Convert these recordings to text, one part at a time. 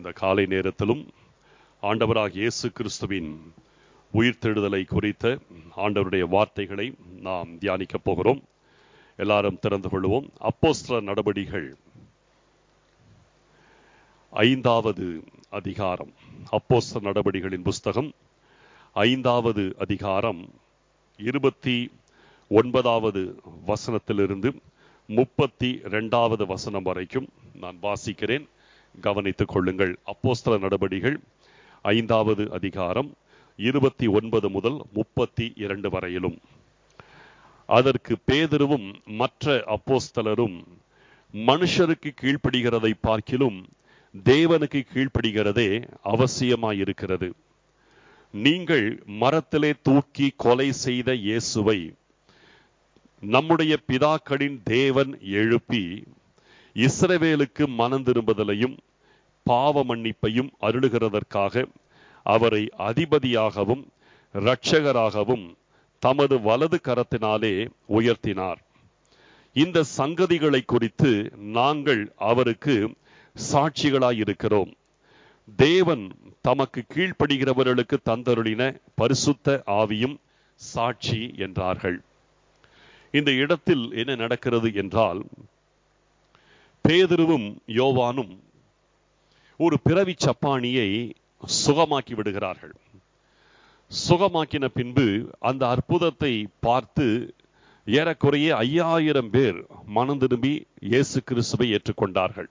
இந்த காலை நேரத்திலும் ஆண்டவராக இயேசு கிறிஸ்துவின் உயிர்த்தெழுதலை குறித்த ஆண்டவருடைய வார்த்தைகளை நாம் தியானிக்கப் போகிறோம் எல்லாரும் திறந்து கொள்வோம் அப்போஸ்தல நடபடிகள் ஐந்தாவது அதிகாரம் அப்போஸ்தல நடபடிகளின் புஸ்தகம் ஐந்தாவது அதிகாரம் இருபத்தி ஒன்பதாவது வசனத்திலிருந்து முப்பத்தி ரெண்டாவது வசனம் வரைக்கும் நான் வாசிக்கிறேன் கவனித்துக் கொள்ளுங்கள் அப்போஸ்தல நடபடிகள் ஐந்தாவது அதிகாரம் இருபத்தி ஒன்பது முதல் முப்பத்தி இரண்டு வரையிலும் அதற்கு பேதருவும் மற்ற அப்போஸ்தலரும் மனுஷருக்கு கீழ்ப்படுகிறதை பார்க்கிலும் தேவனுக்கு கீழ்ப்படுகிறதே அவசியமாயிருக்கிறது நீங்கள் மரத்திலே தூக்கி கொலை செய்த இயேசுவை நம்முடைய பிதாக்களின் தேவன் எழுப்பி இஸ்ரவேலுக்கு மனம் திரும்புதலையும் பாவ மன்னிப்பையும் அருளுகிறதற்காக அவரை அதிபதியாகவும் இரட்சகராகவும் தமது வலது கரத்தினாலே உயர்த்தினார் இந்த சங்கதிகளை குறித்து நாங்கள் அவருக்கு சாட்சிகளாயிருக்கிறோம் தேவன் தமக்கு கீழ்ப்படுகிறவர்களுக்கு தந்தருளின பரிசுத்த ஆவியும் சாட்சி என்றார்கள் இந்த இடத்தில் என்ன நடக்கிறது என்றால் பேதுருவும் யோவானும் ஒரு பிறவி சப்பானியை சுகமாக்கி விடுகிறார்கள் சுகமாக்கின பின்பு அந்த அற்புதத்தை பார்த்து ஏறக்குறைய ஐயாயிரம் பேர் மனம் திரும்பி இயேசு கிறிஸ்துவை ஏற்றுக்கொண்டார்கள்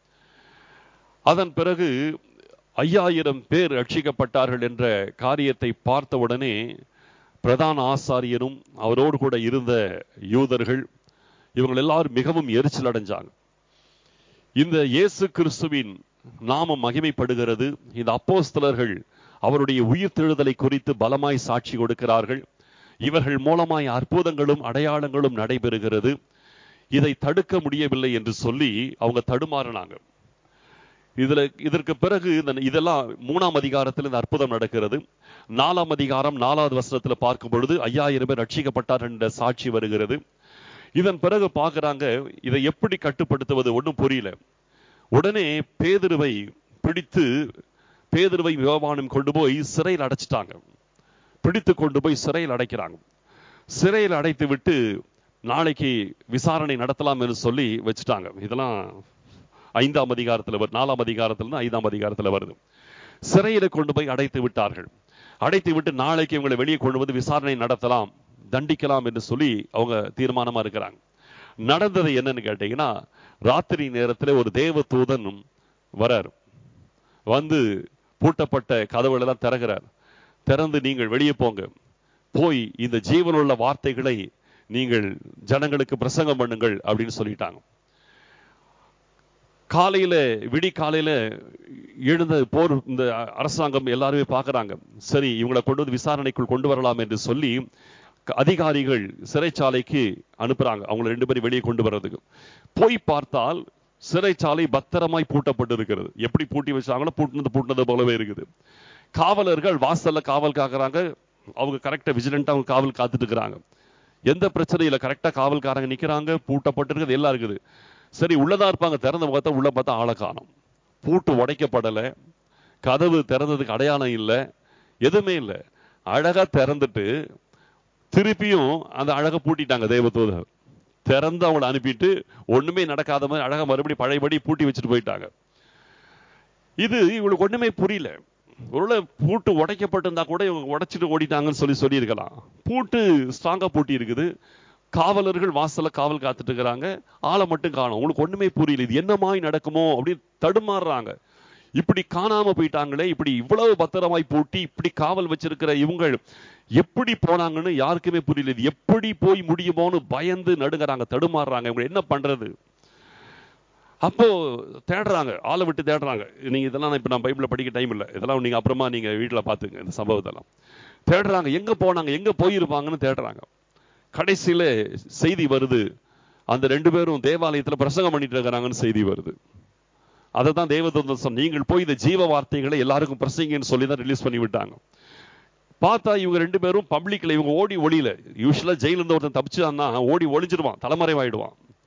அதன் பிறகு ஐயாயிரம் பேர் ரட்சிக்கப்பட்டார்கள் என்ற காரியத்தை பார்த்தவுடனே பிரதான ஆசாரியரும் அவரோடு கூட இருந்த யூதர்கள் இவங்க எல்லாரும் மிகவும் எரிச்சல் அடைஞ்சாங்க இந்த இயேசு கிறிஸ்துவின் நாமம் மகிமைப்படுகிறது இந்த அப்போஸ்தலர்கள் அவருடைய உயிர் தெழுதலை குறித்து பலமாய் சாட்சி கொடுக்கிறார்கள் இவர்கள் மூலமாய் அற்புதங்களும் அடையாளங்களும் நடைபெறுகிறது இதை தடுக்க முடியவில்லை என்று சொல்லி அவங்க தடுமாறினாங்க இதுல இதற்கு பிறகு இந்த இதெல்லாம் மூணாம் அதிகாரத்தில் இந்த அற்புதம் நடக்கிறது நாலாம் அதிகாரம் நாலாவது வசனத்துல பார்க்கும் பொழுது ஐயாயிரம் பேர் ரட்சிக்கப்பட்டார் என்ற சாட்சி வருகிறது இதன் பிறகு பார்க்கறாங்க இதை எப்படி கட்டுப்படுத்துவது ஒன்றும் புரியல உடனே பேதுருவை பிடித்து பேதுருவை யோவானும் கொண்டு போய் சிறையில் அடைச்சிட்டாங்க பிடித்து கொண்டு போய் சிறையில் அடைக்கிறாங்க சிறையில் அடைத்து விட்டு நாளைக்கு விசாரணை நடத்தலாம் என்று சொல்லி வச்சுட்டாங்க இதெல்லாம் ஐந்தாம் அதிகாரத்தில் வரும் நாலாம் அதிகாரத்துல ஐந்தாம் அதிகாரத்தில் வருது சிறையில கொண்டு போய் அடைத்து விட்டார்கள் அடைத்து விட்டு நாளைக்கு இவங்களை வெளியே கொண்டு வந்து விசாரணை நடத்தலாம் தண்டிக்கலாம் என்று சொல்லி அவங்க தீர்மானமா இருக்கிறாங்க நடந்தது என்னன்னு கேட்டீங்கன்னா ராத்திரி நேரத்தில் ஒரு தேவ தூதன் வரார் வந்து பூட்டப்பட்ட கதவுகள் எல்லாம் திறகிறார் திறந்து நீங்கள் வெளியே போங்க போய் இந்த ஜீவனுள்ள வார்த்தைகளை நீங்கள் ஜனங்களுக்கு பிரசங்கம் பண்ணுங்கள் அப்படின்னு சொல்லிட்டாங்க காலையில விடி காலையில எழுந்த போர் இந்த அரசாங்கம் எல்லாருமே பார்க்கறாங்க சரி இவங்களை கொண்டு வந்து விசாரணைக்குள் கொண்டு வரலாம் என்று சொல்லி அதிகாரிகள் சிறைச்சாலைக்கு அனுப்புறாங்க அவங்க ரெண்டு பேரும் வெளியே கொண்டு வர்றதுக்கு போய் பார்த்தால் சிறைச்சாலை பத்திரமாய் பூட்டப்பட்டு இருக்கிறது எப்படி பூட்டி வச்சாங்களோ பூட்டினது பூட்டினது போலவே இருக்குது காவலர்கள் வாசல்ல காவல் காக்குறாங்க அவங்க கரெக்டா விஜிலண்டா அவங்க காவல் காத்துட்டு இருக்கிறாங்க எந்த பிரச்சனையில கரெக்டா காவல்காரங்க நிக்கிறாங்க பூட்டப்பட்டு இருக்குது எல்லாம் இருக்குது சரி உள்ளதா இருப்பாங்க திறந்த பார்த்தா உள்ள பார்த்தா ஆளை காணும் பூட்டு உடைக்கப்படல கதவு திறந்ததுக்கு அடையாளம் இல்லை எதுவுமே இல்லை அழகா திறந்துட்டு திருப்பியும் அந்த அழகை பூட்டிட்டாங்க தெய்வத்தூதர் திறந்து அவங்களை அனுப்பிட்டு ஒண்ணுமே நடக்காத மாதிரி அழகா மறுபடியும் பழையபடி பூட்டி வச்சுட்டு போயிட்டாங்க இது இவங்களுக்கு ஒண்ணுமே புரியல ஒருவேளை பூட்டு உடைக்கப்பட்டிருந்தா கூட இவங்க உடைச்சிட்டு ஓடிட்டாங்கன்னு சொல்லி சொல்லியிருக்கலாம் பூட்டு ஸ்ட்ராங்கா பூட்டி இருக்குது காவலர்கள் வாசல்ல காவல் காத்துட்டு இருக்கிறாங்க ஆளை மட்டும் காணும் உங்களுக்கு ஒண்ணுமே புரியல இது என்னமாய் நடக்குமோ அப்படின்னு தடுமாறுறாங்க இப்படி காணாம போயிட்டாங்களே இப்படி இவ்வளவு பத்திரமாய் பூட்டி இப்படி காவல் வச்சிருக்கிற இவங்க எப்படி போனாங்கன்னு யாருக்குமே புரியல இது எப்படி போய் முடியுமோன்னு பயந்து நடுங்கிறாங்க தடுமாறுறாங்க இவங்க என்ன பண்றது அப்போ தேடுறாங்க ஆளை விட்டு தேடுறாங்க நீங்க இதெல்லாம் இப்ப நான் பைபிள்ல படிக்க டைம் இல்லை இதெல்லாம் நீங்க அப்புறமா நீங்க வீட்டுல பாத்துங்க இந்த சம்பவத்தெல்லாம் தேடுறாங்க எங்க போனாங்க எங்க போயிருப்பாங்கன்னு தேடுறாங்க கடைசியில செய்தி வருது அந்த ரெண்டு பேரும் தேவாலயத்துல பிரசங்கம் பண்ணிட்டு இருக்கிறாங்கன்னு செய்தி வருது அதை தான் தேவதூதன் சொன்ன நீங்கள் போய் இந்த ஜீவ வார்த்தைகளை எல்லாருக்கும் பிரசங்கன்னு சொல்லி தான் ரிலீஸ் பண்ணி விட்டாங்க பார்த்தா இவங்க ரெண்டு பேரும் பப்ளிக்ல இவங்க ஓடி ஒளியில யூஸ்வலா ஜெயில இருந்து ஒருத்தன் தப்பிச்சான்னா ஓடி ஒளிஞ்சிருவான் தலைமறைவாயிடுவான்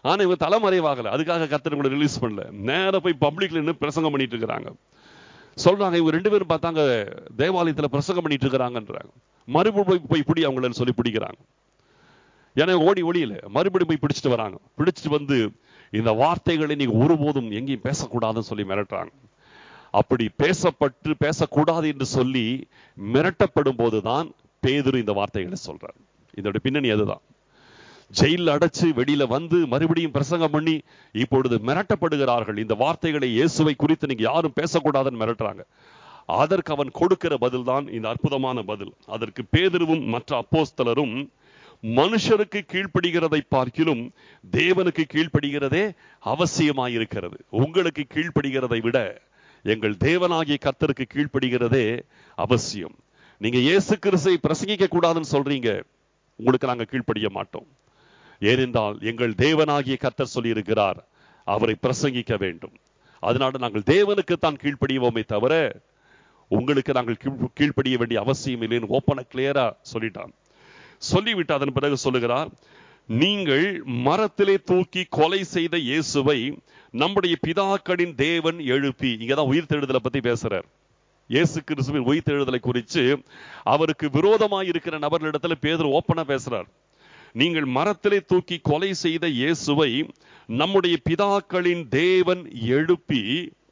ஆனா இவங்க தலைமறைவாகல அதுக்காக கத்தர் உங்களை ரிலீஸ் பண்ணல நேரா போய் பப்ளிக்ல நின்று பிரசங்கம் பண்ணிட்டு இருக்கிறாங்க சொல்றாங்க இவங்க ரெண்டு பேரும் பார்த்தாங்க தேவாலயத்துல பிரசங்கம் பண்ணிட்டு இருக்கிறாங்கன்றாங்க மறுபடியும் போய் போய் பிடி அவங்கள சொல்லி பிடிக்கிறாங்க ஏன்னா ஓடி ஒளியில மறுபடியும் போய் பிடிச்சிட்டு வராங்க பிடிச்சிட்டு வந்து இந்த வார்த்தைகளை நீங்க ஒருபோதும் எங்கேயும் பேசக்கூடாதுன்னு சொல்லி மிரட்டுறாங்க அப்படி பேசப்பட்டு பேசக்கூடாது என்று சொல்லி மிரட்டப்படும் போதுதான் பேதுரு இந்த வார்த்தைகளை சொல்றார் இதோட பின்னணி அதுதான் ஜெயில அடைச்சு வெளியில வந்து மறுபடியும் பிரசங்கம் பண்ணி இப்பொழுது மிரட்டப்படுகிறார்கள் இந்த வார்த்தைகளை இயேசுவை குறித்து நீங்க யாரும் பேசக்கூடாதுன்னு மிரட்டுறாங்க அதற்கு அவன் கொடுக்கிற பதில் தான் இந்த அற்புதமான பதில் அதற்கு பேதுருவும் மற்ற அப்போஸ்தலரும் மனுஷருக்கு கீழ்ப்படுகிறதை பார்க்கிலும் தேவனுக்கு கீழ்ப்படுகிறதே அவசியமாயிருக்கிறது உங்களுக்கு கீழ்ப்படுகிறதை விட எங்கள் தேவனாகிய கர்த்தருக்கு கீழ்ப்படுகிறதே அவசியம் நீங்க இயேசு கிறிஸ்தை பிரசங்கிக்க கூடாதுன்னு சொல்றீங்க உங்களுக்கு நாங்க கீழ்ப்படிய மாட்டோம் ஏனென்றால் எங்கள் தேவனாகிய கர்த்தர் சொல்லியிருக்கிறார் அவரை பிரசங்கிக்க வேண்டும் அதனால நாங்கள் தேவனுக்கு தான் கீழ்ப்படிவோமே தவிர உங்களுக்கு நாங்கள் கீழ்- கீழ்ப்படிய வேண்டிய அவசியம் இல்லைன்னு ஓப்பன கிளியரா சொல்லிட்டான் சொல்லிவிட்டு அதன் பிறகு சொல்லுகிறார் நீங்கள் மரத்திலே தூக்கி கொலை செய்த இயேசுவை நம்முடைய பிதாக்களின் தேவன் எழுப்பி இங்கதான் உயிர் தெழுதலை பத்தி பேசுறார் இயேசு கிறிஸ்துவின் உயிர் தெழுதலை குறித்து அவருக்கு விரோதமாய் இருக்கிற நபர்களிடத்துல பேதர் ஓப்பனா பேசுறார் நீங்கள் மரத்திலே தூக்கி கொலை செய்த இயேசுவை நம்முடைய பிதாக்களின் தேவன் எழுப்பி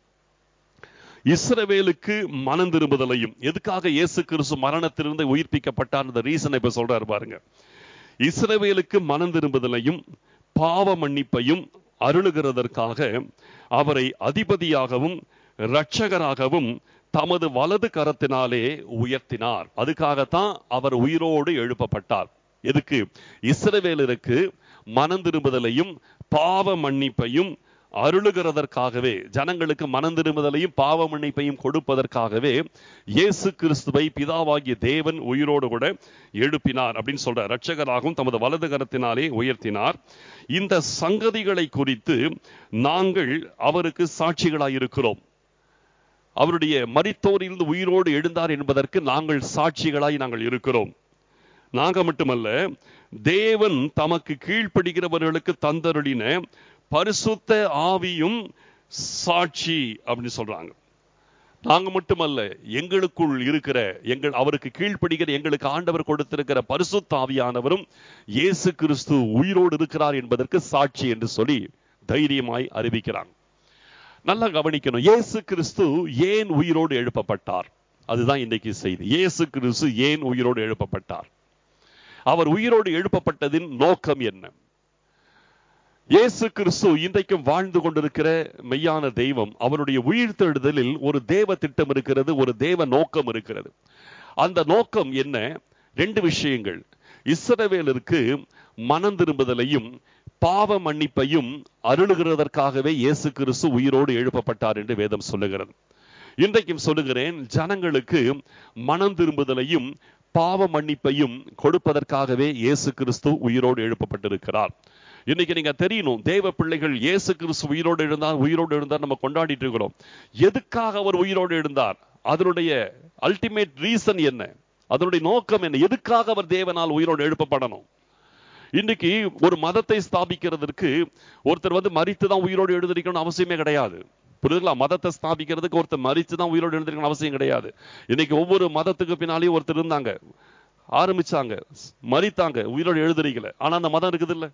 இஸ்ரவேலுக்கு மனம் திரும்புதலையும் எதுக்காக இயேசு கிறிஸ்து மரணத்திலிருந்து உயிர்ப்பிக்கப்பட்டார் அந்த ரீசன் இப்ப சொல்றாரு பாருங்க இஸ்ரவேலுக்கு மனம் திரும்புதலையும் பாவ மன்னிப்பையும் அருளுகிறதற்காக அவரை அதிபதியாகவும் இரட்சகராகவும் தமது வலது கரத்தினாலே உயர்த்தினார் அதுக்காகத்தான் அவர் உயிரோடு எழுப்பப்பட்டார் எதுக்கு இஸ்ரவேலருக்கு மனம் திரும்புதலையும் பாவ மன்னிப்பையும் அருளுகிறதற்காகவே ஜனங்களுக்கு மனம் திரும்புதலையும் பாவ மன்னிப்பையும் கொடுப்பதற்காகவே இயேசு கிறிஸ்துவை பிதாவாகிய தேவன் உயிரோடு கூட எழுப்பினார் அப்படின்னு சொல்றார் ரட்சகராகவும் தமது வலது கரத்தினாலே உயர்த்தினார் இந்த சங்கதிகளை குறித்து நாங்கள் அவருக்கு சாட்சிகளாய் இருக்கிறோம் அவருடைய மரித்தோரிலிருந்து உயிரோடு எழுந்தார் என்பதற்கு நாங்கள் சாட்சிகளாய் நாங்கள் இருக்கிறோம் நாங்க மட்டுமல்ல தேவன் தமக்கு கீழ்ப்படுகிறவர்களுக்கு தந்தருளின பரிசுத்த ஆவியும் சாட்சி அப்படின்னு சொல்றாங்க நாங்க மட்டுமல்ல எங்களுக்குள் இருக்கிற எங்கள் அவருக்கு கீழ்ப்படுகிற எங்களுக்கு ஆண்டவர் கொடுத்திருக்கிற பரிசுத்த ஆவியானவரும் இயேசு கிறிஸ்து உயிரோடு இருக்கிறார் என்பதற்கு சாட்சி என்று சொல்லி தைரியமாய் அறிவிக்கிறாங்க நல்லா கவனிக்கணும் இயேசு கிறிஸ்து ஏன் உயிரோடு எழுப்பப்பட்டார் அதுதான் இன்னைக்கு செய்தி இயேசு கிறிஸ்து ஏன் உயிரோடு எழுப்பப்பட்டார் அவர் உயிரோடு எழுப்பப்பட்டதின் நோக்கம் என்ன இயேசு கிறிஸ்து இன்றைக்கும் வாழ்ந்து கொண்டிருக்கிற மெய்யான தெய்வம் அவருடைய உயிர்த்தெழுதலில் ஒரு தேவ திட்டம் இருக்கிறது ஒரு தேவ நோக்கம் இருக்கிறது அந்த நோக்கம் என்ன ரெண்டு விஷயங்கள் இஸ்ரவேலருக்கு மனம் திரும்புதலையும் பாவ மன்னிப்பையும் அருளுகிறதற்காகவே இயேசு கிறிஸ்து உயிரோடு எழுப்பப்பட்டார் என்று வேதம் சொல்லுகிறது இன்றைக்கும் சொல்லுகிறேன் ஜனங்களுக்கு மனம் திரும்புதலையும் பாவ மன்னிப்பையும் கொடுப்பதற்காகவே இயேசு கிறிஸ்து உயிரோடு எழுப்பப்பட்டிருக்கிறார் இன்னைக்கு நீங்க தெரியணும் தேவ பிள்ளைகள் இயேசு கிறிஸ்து உயிரோடு எழுந்தார் உயிரோடு எழுந்தார் நம்ம கொண்டாடிட்டு இருக்கிறோம் எதுக்காக அவர் உயிரோடு எழுந்தார் அதனுடைய அல்டிமேட் ரீசன் என்ன அதனுடைய நோக்கம் என்ன எதுக்காக அவர் தேவனால் உயிரோடு எழுப்பப்படணும் இன்னைக்கு ஒரு மதத்தை ஸ்தாபிக்கிறதுக்கு ஒருத்தர் வந்து மறித்து தான் உயிரோடு எழுந்திருக்கணும்னு அவசியமே கிடையாது புரியுதுங்களா மதத்தை ஸ்தாபிக்கிறதுக்கு ஒருத்தர் மறித்து தான் உயிரோடு எழுந்திருக்கணும் அவசியம் கிடையாது இன்னைக்கு ஒவ்வொரு மதத்துக்கு பின்னாலேயும் ஒருத்தர் இருந்தாங்க ஆரம்பிச்சாங்க மறித்தாங்க உயிரோடு எழுதுறீங்கள ஆனா அந்த மதம் இருக்குது இல்ல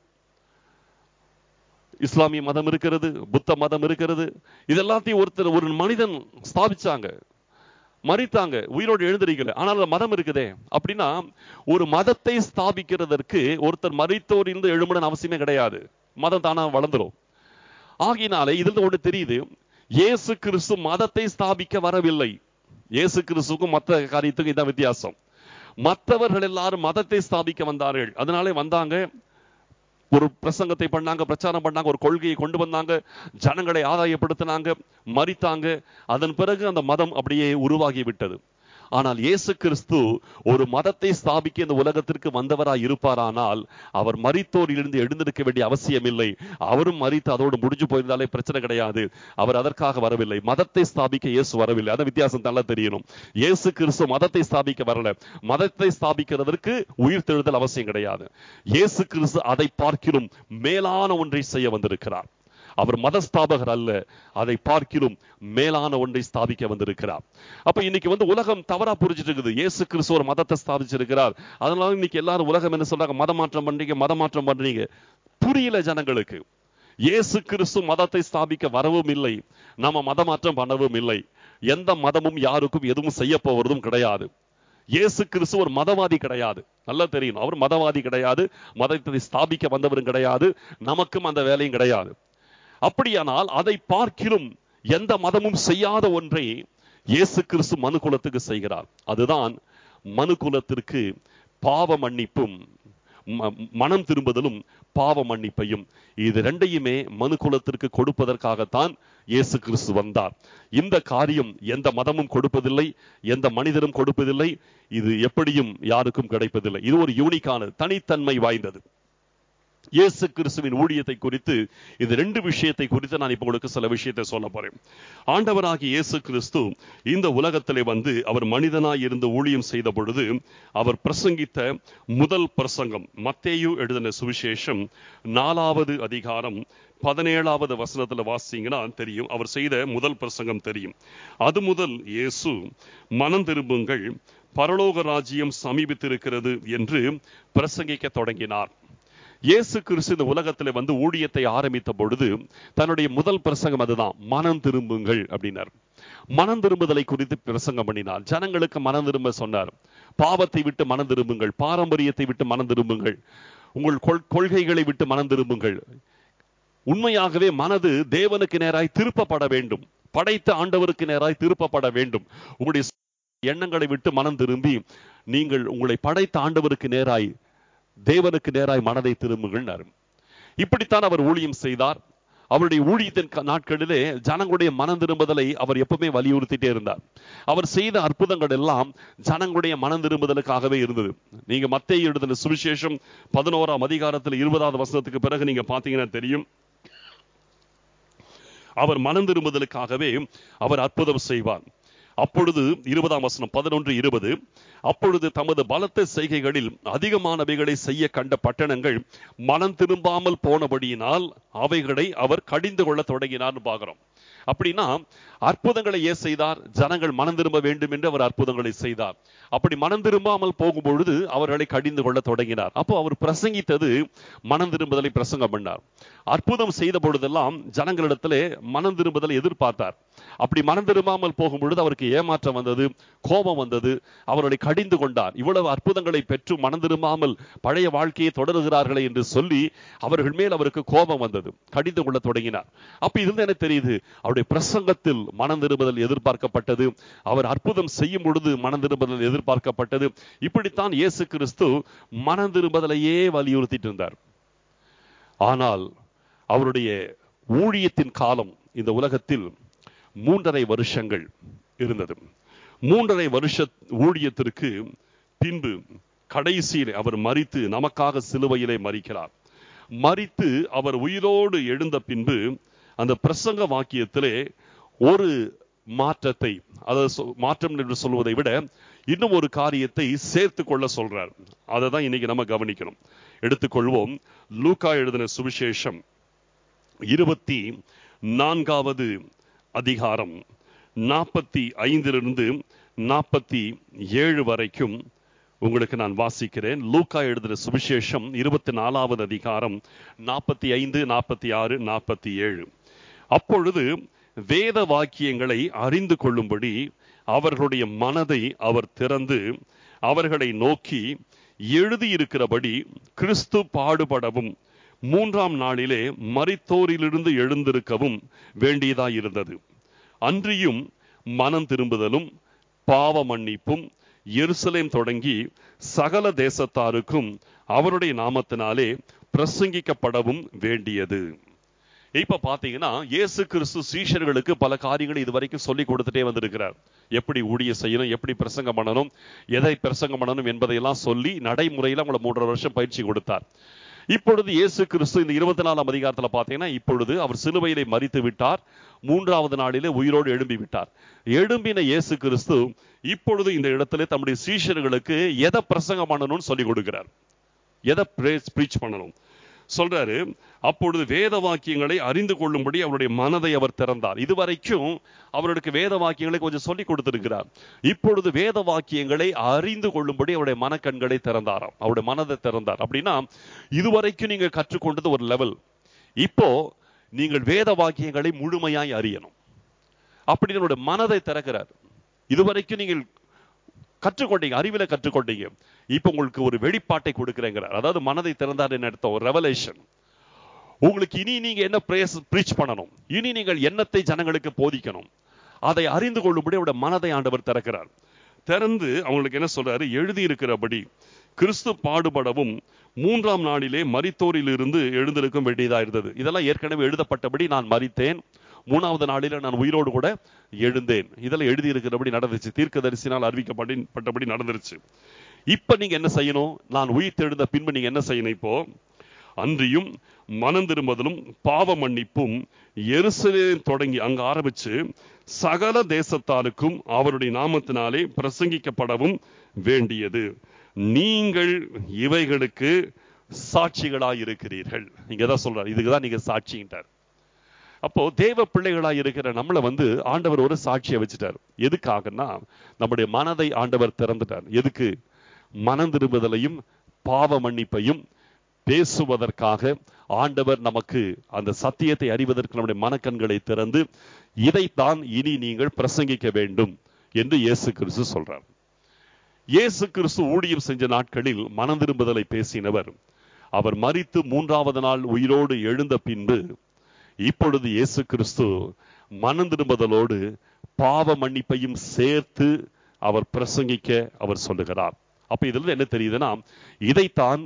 இஸ்லாமிய மதம் இருக்கிறது புத்த மதம் இருக்கிறது இதெல்லாத்தையும் ஒருத்தர் ஒரு மனிதன் ஸ்தாபிச்சாங்க மறித்தாங்க உயிரோடு எழுந்திருக்கல ஆனால் அந்த மதம் இருக்குதே அப்படின்னா ஒரு மதத்தை ஸ்தாபிக்கிறதற்கு ஒருத்தர் மறித்தோர் இருந்து எழும்புடன் அவசியமே கிடையாது மதம் தானா வளர்ந்துரும் ஆகினாலே இதுல ஒன்று தெரியுது இயேசு கிறிஸ்து மதத்தை ஸ்தாபிக்க வரவில்லை இயேசு கிறிஸ்துக்கும் மற்ற காரியத்துக்கும் இதான் வித்தியாசம் மற்றவர்கள் எல்லாரும் மதத்தை ஸ்தாபிக்க வந்தார்கள் அதனாலே வந்தாங்க ஒரு பிரசங்கத்தை பண்ணாங்க பிரச்சாரம் பண்ணாங்க ஒரு கொள்கையை கொண்டு வந்தாங்க ஜனங்களை ஆதாயப்படுத்தினாங்க மறித்தாங்க அதன் பிறகு அந்த மதம் அப்படியே உருவாகி விட்டது ஆனால் இயேசு கிறிஸ்து ஒரு மதத்தை ஸ்தாபிக்க இந்த உலகத்திற்கு வந்தவராய் இருப்பாரானால் அவர் மரித்தோரிலிருந்து எழுந்திருக்க வேண்டிய அவசியம் இல்லை அவரும் மரித்து அதோடு முடிஞ்சு போயிருந்தாலே பிரச்சனை கிடையாது அவர் அதற்காக வரவில்லை மதத்தை ஸ்தாபிக்க இயேசு வரவில்லை அந்த வித்தியாசம் நல்லா தெரியணும் இயேசு கிறிஸ்து மதத்தை ஸ்தாபிக்க வரல மதத்தை ஸ்தாபிக்கிறதற்கு உயிர் தெழுதல் அவசியம் கிடையாது இயேசு கிறிஸ்து அதை பார்க்கிலும் மேலான ஒன்றை செய்ய வந்திருக்கிறார் அவர் மதஸ்தாபகர் அல்ல அதை பார்க்கிலும் மேலான ஒன்றை ஸ்தாபிக்க வந்திருக்கிறார் அப்ப இன்னைக்கு வந்து உலகம் தவறா புரிஞ்சிட்டு இருக்குது இயேசு கிறிஸ்து ஒரு மதத்தை ஸ்தாபிச்சிருக்கிறார் அதனால இன்னைக்கு எல்லாரும் உலகம் என்ன சொல்றாங்க மதமாற்றம் பண்றீங்க மதமாற்றம் பண்றீங்க புரியல ஜனங்களுக்கு இயேசு கிறிஸ்து மதத்தை ஸ்தாபிக்க வரவும் இல்லை நம்ம மதமாற்றம் பண்ணவும் இல்லை எந்த மதமும் யாருக்கும் எதுவும் செய்ய போவதும் கிடையாது இயேசு கிறிஸ்து ஒரு மதவாதி கிடையாது நல்லா தெரியும் அவர் மதவாதி கிடையாது மதத்தை ஸ்தாபிக்க வந்தவரும் கிடையாது நமக்கும் அந்த வேலையும் கிடையாது அப்படியானால் அதை பார்க்கிலும் எந்த மதமும் செய்யாத ஒன்றை இயேசு கிறிஸ்து மனு குலத்துக்கு செய்கிறார் அதுதான் மனு குலத்திற்கு பாவ மன்னிப்பும் ம- மனம் திரும்புதலும் பாவ மன்னிப்பையும் இது ரெண்டையுமே மனு குலத்திற்கு கொடுப்பதற்காகத்தான் இயேசு கிறிஸ்து வந்தார் இந்த காரியம் எந்த மதமும் கொடுப்பதில்லை எந்த மனிதரும் கொடுப்பதில்லை இது எப்படியும் யாருக்கும் கிடைப்பதில்லை இது ஒரு யூனிக்கானது தனித்தன்மை வாய்ந்தது இயேசு கிறிஸ்துவின் ஊழியத்தை குறித்து இது ரெண்டு விஷயத்தை குறித்து நான் இப்ப உங்களுக்கு சில விஷயத்தை சொல்ல போறேன் ஆண்டவராகிய இயேசு கிறிஸ்து இந்த உலகத்திலே வந்து அவர் மனிதனாய் இருந்து ஊழியம் செய்த பொழுது அவர் பிரசங்கித்த முதல் பிரசங்கம் மத்தேயு எழுதின சுவிசேஷம் நாலாவது அதிகாரம் பதினேழாவது வசனத்துல வாசிங்கன்னா தெரியும் அவர் செய்த முதல் பிரசங்கம் தெரியும் அது முதல் இயேசு மனம் திரும்புங்கள் பரலோக ராஜ்யம் சமீபித்திருக்கிறது என்று பிரசங்கிக்க தொடங்கினார் இயேசு கிறிஸ்து இந்த உலகத்துல வந்து ஊழியத்தை ஆரம்பித்த பொழுது தன்னுடைய முதல் பிரசங்கம் அதுதான் மனம் திரும்புங்கள் அப்படின்னார் மனம் திரும்புதலை குறித்து பிரசங்கம் பண்ணினார் ஜனங்களுக்கு மனம் திரும்ப சொன்னார் பாவத்தை விட்டு மனம் திரும்புங்கள் பாரம்பரியத்தை விட்டு மனம் திரும்புங்கள் உங்கள் கொள்- கொள்கைகளை விட்டு மனம் திரும்புங்கள் உண்மையாகவே மனது தேவனுக்கு நேராய் திருப்பப்பட வேண்டும் படைத்த ஆண்டவருக்கு நேராய் திருப்பப்பட வேண்டும் உங்களுடைய எண்ணங்களை விட்டு மனம் திரும்பி நீங்கள் உங்களை படைத்த ஆண்டவருக்கு நேராய் தேவனுக்கு நேராய் மனதை திரும்புங்கள் இப்படித்தான் அவர் ஊழியம் செய்தார் அவருடைய ஊழியத்தின் க- நாட்களிலே ஜனங்களுடைய மனம் திரும்புதலை அவர் எப்பவுமே வலியுறுத்திட்டே இருந்தார் அவர் செய்த அற்புதங்கள் எல்லாம் ஜனங்களுடைய மனம் திரும்புதலுக்காகவே இருந்தது நீங்க மத்திய எழுதின சுவிசேஷம் பதினோராம் அதிகாரத்தில் இருபதாவது வசனத்துக்கு பிறகு நீங்க பாத்தீங்கன்னா தெரியும் அவர் மனம் திரும்புதலுக்காகவே அவர் அற்புதம் செய்வார் அப்பொழுது இருபதாம் வசனம் பதினொன்று இருபது அப்பொழுது தமது பலத்த செய்கைகளில் அதிகமானவைகளை செய்ய கண்ட பட்டணங்கள் மனம் திரும்பாமல் போனபடியினால் அவைகளை அவர் கடிந்து கொள்ள தொடங்கினார்னு பார்க்கிறோம் அப்படின்னா அற்புதங்களை ஏன் செய்தார் ஜனங்கள் மனம் திரும்ப வேண்டும் என்று அவர் அற்புதங்களை செய்தார் அப்படி மனம் திரும்பாமல் போகும் பொழுது அவர்களை கடிந்து கொள்ள தொடங்கினார் அப்போ அவர் பிரசங்கித்தது மனம் திரும்புதலை பிரசங்கம் பண்ணார் அற்புதம் செய்த பொழுதெல்லாம் ஜனங்களிடத்திலே மனம் திரும்புதலை எதிர்பார்த்தார் அப்படி மனம் திரும்பாமல் போகும் பொழுது அவருக்கு ஏமாற்றம் வந்தது கோபம் வந்தது அவர்களை கடிந்து கொண்டார் இவ்வளவு அற்புதங்களை பெற்று மனம் திரும்பாமல் பழைய வாழ்க்கையை தொடருகிறார்களே என்று சொல்லி அவர்கள் மேல் அவருக்கு கோபம் வந்தது கடிந்து கொள்ள தொடங்கினார் அப்ப இருந்து எனக்கு தெரியுது அவருடைய பிரசங்கத்தில் மனம் திரும்புதல் எதிர்பார்க்கப்பட்டது அவர் அற்புதம் செய்யும் பொழுது மனம் திரும்புதல் எதிர்பார்க்கப்பட்டது இப்படித்தான் இயேசு கிறிஸ்து மனம் திரும்புதலையே வலியுறுத்திட்டு இருந்தார் ஆனால் அவருடைய ஊழியத்தின் காலம் இந்த உலகத்தில் மூன்றரை வருஷங்கள் இருந்தது மூன்றரை வருஷ ஊழியத்திற்கு பின்பு கடைசியில் அவர் மரித்து நமக்காக சிலுவையிலே மரிக்கிறார் மரித்து அவர் உயிரோடு எழுந்த பின்பு அந்த பிரசங்க வாக்கியத்திலே ஒரு மாற்றத்தை அதாவது சொ- மாற்றம் என்று சொல்வதை விட இன்னும் ஒரு காரியத்தை சேர்த்து கொள்ள சொல்றார் அதை தான் இன்னைக்கு நம்ம கவனிக்கணும் எடுத்துக்கொள்வோம் லூக்கா எழுதின சுவிசேஷம் இருபத்தி நான்காவது அதிகாரம் நாற்பத்தி ஐந்திலிருந்து நாற்பத்தி ஏழு வரைக்கும் உங்களுக்கு நான் வாசிக்கிறேன் லூக்கா எழுதின சுவிசேஷம் இருபத்தி நாலாவது அதிகாரம் நாற்பத்தி ஐந்து நாற்பத்தி ஆறு நாற்பத்தி ஏழு அப்பொழுது வேத வாக்கியங்களை அறிந்து கொள்ளும்படி அவர்களுடைய மனதை அவர் திறந்து அவர்களை நோக்கி எழுதியிருக்கிறபடி கிறிஸ்து பாடுபடவும் மூன்றாம் நாளிலே மரித்தோரிலிருந்து எழுந்திருக்கவும் வேண்டியதாயிருந்தது அன்றியும் மனம் திரும்புதலும் பாவ மன்னிப்பும் எருசலேம் தொடங்கி சகல தேசத்தாருக்கும் அவருடைய நாமத்தினாலே பிரசங்கிக்கப்படவும் வேண்டியது இப்ப பாத்தீங்கன்னா இயேசு கிறிஸ்து சீஷர்களுக்கு பல காரியங்களை இதுவரைக்கும் சொல்லி கொடுத்துட்டே வந்திருக்கிறார் எப்படி ஊழிய செய்யணும் எப்படி பிரசங்கம் பண்ணணும் எதை பிரசங்கம் பண்ணணும் என்பதையெல்லாம் சொல்லி நடைமுறையில் அவங்கள மூன்றரை வருஷம் பயிற்சி கொடுத்தார் இப்பொழுது இயேசு கிறிஸ்து இந்த இருபத்தி நாலாம் அதிகாரத்தில் பார்த்தீங்கன்னா இப்பொழுது அவர் சிலுவையிலே மறித்து விட்டார் மூன்றாவது நாளிலே உயிரோடு எழும்பி விட்டார் எழும்பின இயேசு கிறிஸ்து இப்பொழுது இந்த இடத்துல தம்முடைய சீஷர்களுக்கு எதை பிரசங்கம் பண்ணணும்னு சொல்லி கொடுக்கிறார் எதை ப்ரீச் பண்ணணும் சொல்றாரு அப்பொழுது வேத வாக்கியங்களை அறிந்து கொள்ளும்படி அவருடைய மனதை அவர் திறந்தார் இதுவரைக்கும் அவருக்கு வேத வாக்கியங்களை கொஞ்சம் சொல்லி கொடுத்திருக்கிறார் இப்பொழுது வேத வாக்கியங்களை அறிந்து கொள்ளும்படி அவருடைய மனக்கண்களை திறந்தாராம் அவருடைய மனதை திறந்தார் அப்படின்னா இதுவரைக்கும் நீங்க கற்றுக்கொண்டது ஒரு லெவல் இப்போ நீங்கள் வேத வாக்கியங்களை முழுமையாய் அறியணும் அப்படி என்னுடைய மனதை திறக்கிறார் இதுவரைக்கும் நீங்கள் கற்றுக்கொண்டீங்க அறிவில கற்றுக்கொண்டீங்க இப்ப உங்களுக்கு ஒரு வெளிப்பாட்டை கொடுக்கிறேங்கிறார் அதாவது மனதை திறந்தார் என்ன அர்த்தம் ஒரு ரெவலேஷன் உங்களுக்கு இனி நீங்க என்ன ப்ரீச் பண்ணணும் இனி நீங்கள் எண்ணத்தை ஜனங்களுக்கு போதிக்கணும் அதை அறிந்து கொள்ளும்படி அவருடைய மனதை ஆண்டவர் திறக்கிறார் திறந்து அவங்களுக்கு என்ன சொல்றாரு எழுதி இருக்கிறபடி கிறிஸ்து பாடுபடவும் மூன்றாம் நாளிலே மரித்தோரில் இருந்து எழுந்திருக்கும் வேண்டியதா இருந்தது இதெல்லாம் ஏற்கனவே எழுதப்பட்டபடி நான் மறித்தேன் மூணாவது நாளில நான் உயிரோடு கூட எழுந்தேன் இதெல்லாம் எழுதி இருக்கிறபடி நடந்துச்சு தீர்க்க தரிசினால் அறிவிக்கப்பட்டபடி நடந்துருச்சு இப்ப நீங்க என்ன செய்யணும் நான் உயிர் தெழுந்த பின்பு நீங்க என்ன செய்யணும் இப்போ அன்றியும் மனம் திரும்புதலும் பாவ மன்னிப்பும் எருசலேம் தொடங்கி அங்க ஆரம்பிச்சு சகல தேசத்தாருக்கும் அவருடைய நாமத்தினாலே பிரசங்கிக்கப்படவும் வேண்டியது நீங்கள் இவைகளுக்கு சாட்சிகளாய் இருக்கிறீர்கள் நீங்க தான் சொல்றாரு இதுக்குதான் நீங்க சாட்சின்றார் அப்போ தேவ பிள்ளைகளா இருக்கிற நம்மளை வந்து ஆண்டவர் ஒரு சாட்சியை வச்சுட்டார் எதுக்காகன்னா நம்முடைய மனதை ஆண்டவர் திறந்துட்டார் எதுக்கு மனம் திரும்புதலையும் பாவ மன்னிப்பையும் பேசுவதற்காக ஆண்டவர் நமக்கு அந்த சத்தியத்தை அறிவதற்கு நம்முடைய மனக்கண்களை திறந்து இதைத்தான் இனி நீங்கள் பிரசங்கிக்க வேண்டும் என்று இயேசு கிறிஸ்து சொல்றார் இயேசு கிறிஸ்து ஊழியம் செஞ்ச நாட்களில் மனம் திரும்புதலை பேசினவர் அவர் மறித்து மூன்றாவது நாள் உயிரோடு எழுந்த பின்பு இப்பொழுது இயேசு கிறிஸ்து மனம் திரும்புதலோடு பாவ மன்னிப்பையும் சேர்த்து அவர் பிரசங்கிக்க அவர் சொல்லுகிறார் அப்ப இதுல என்ன தெரியுதுன்னா இதைத்தான்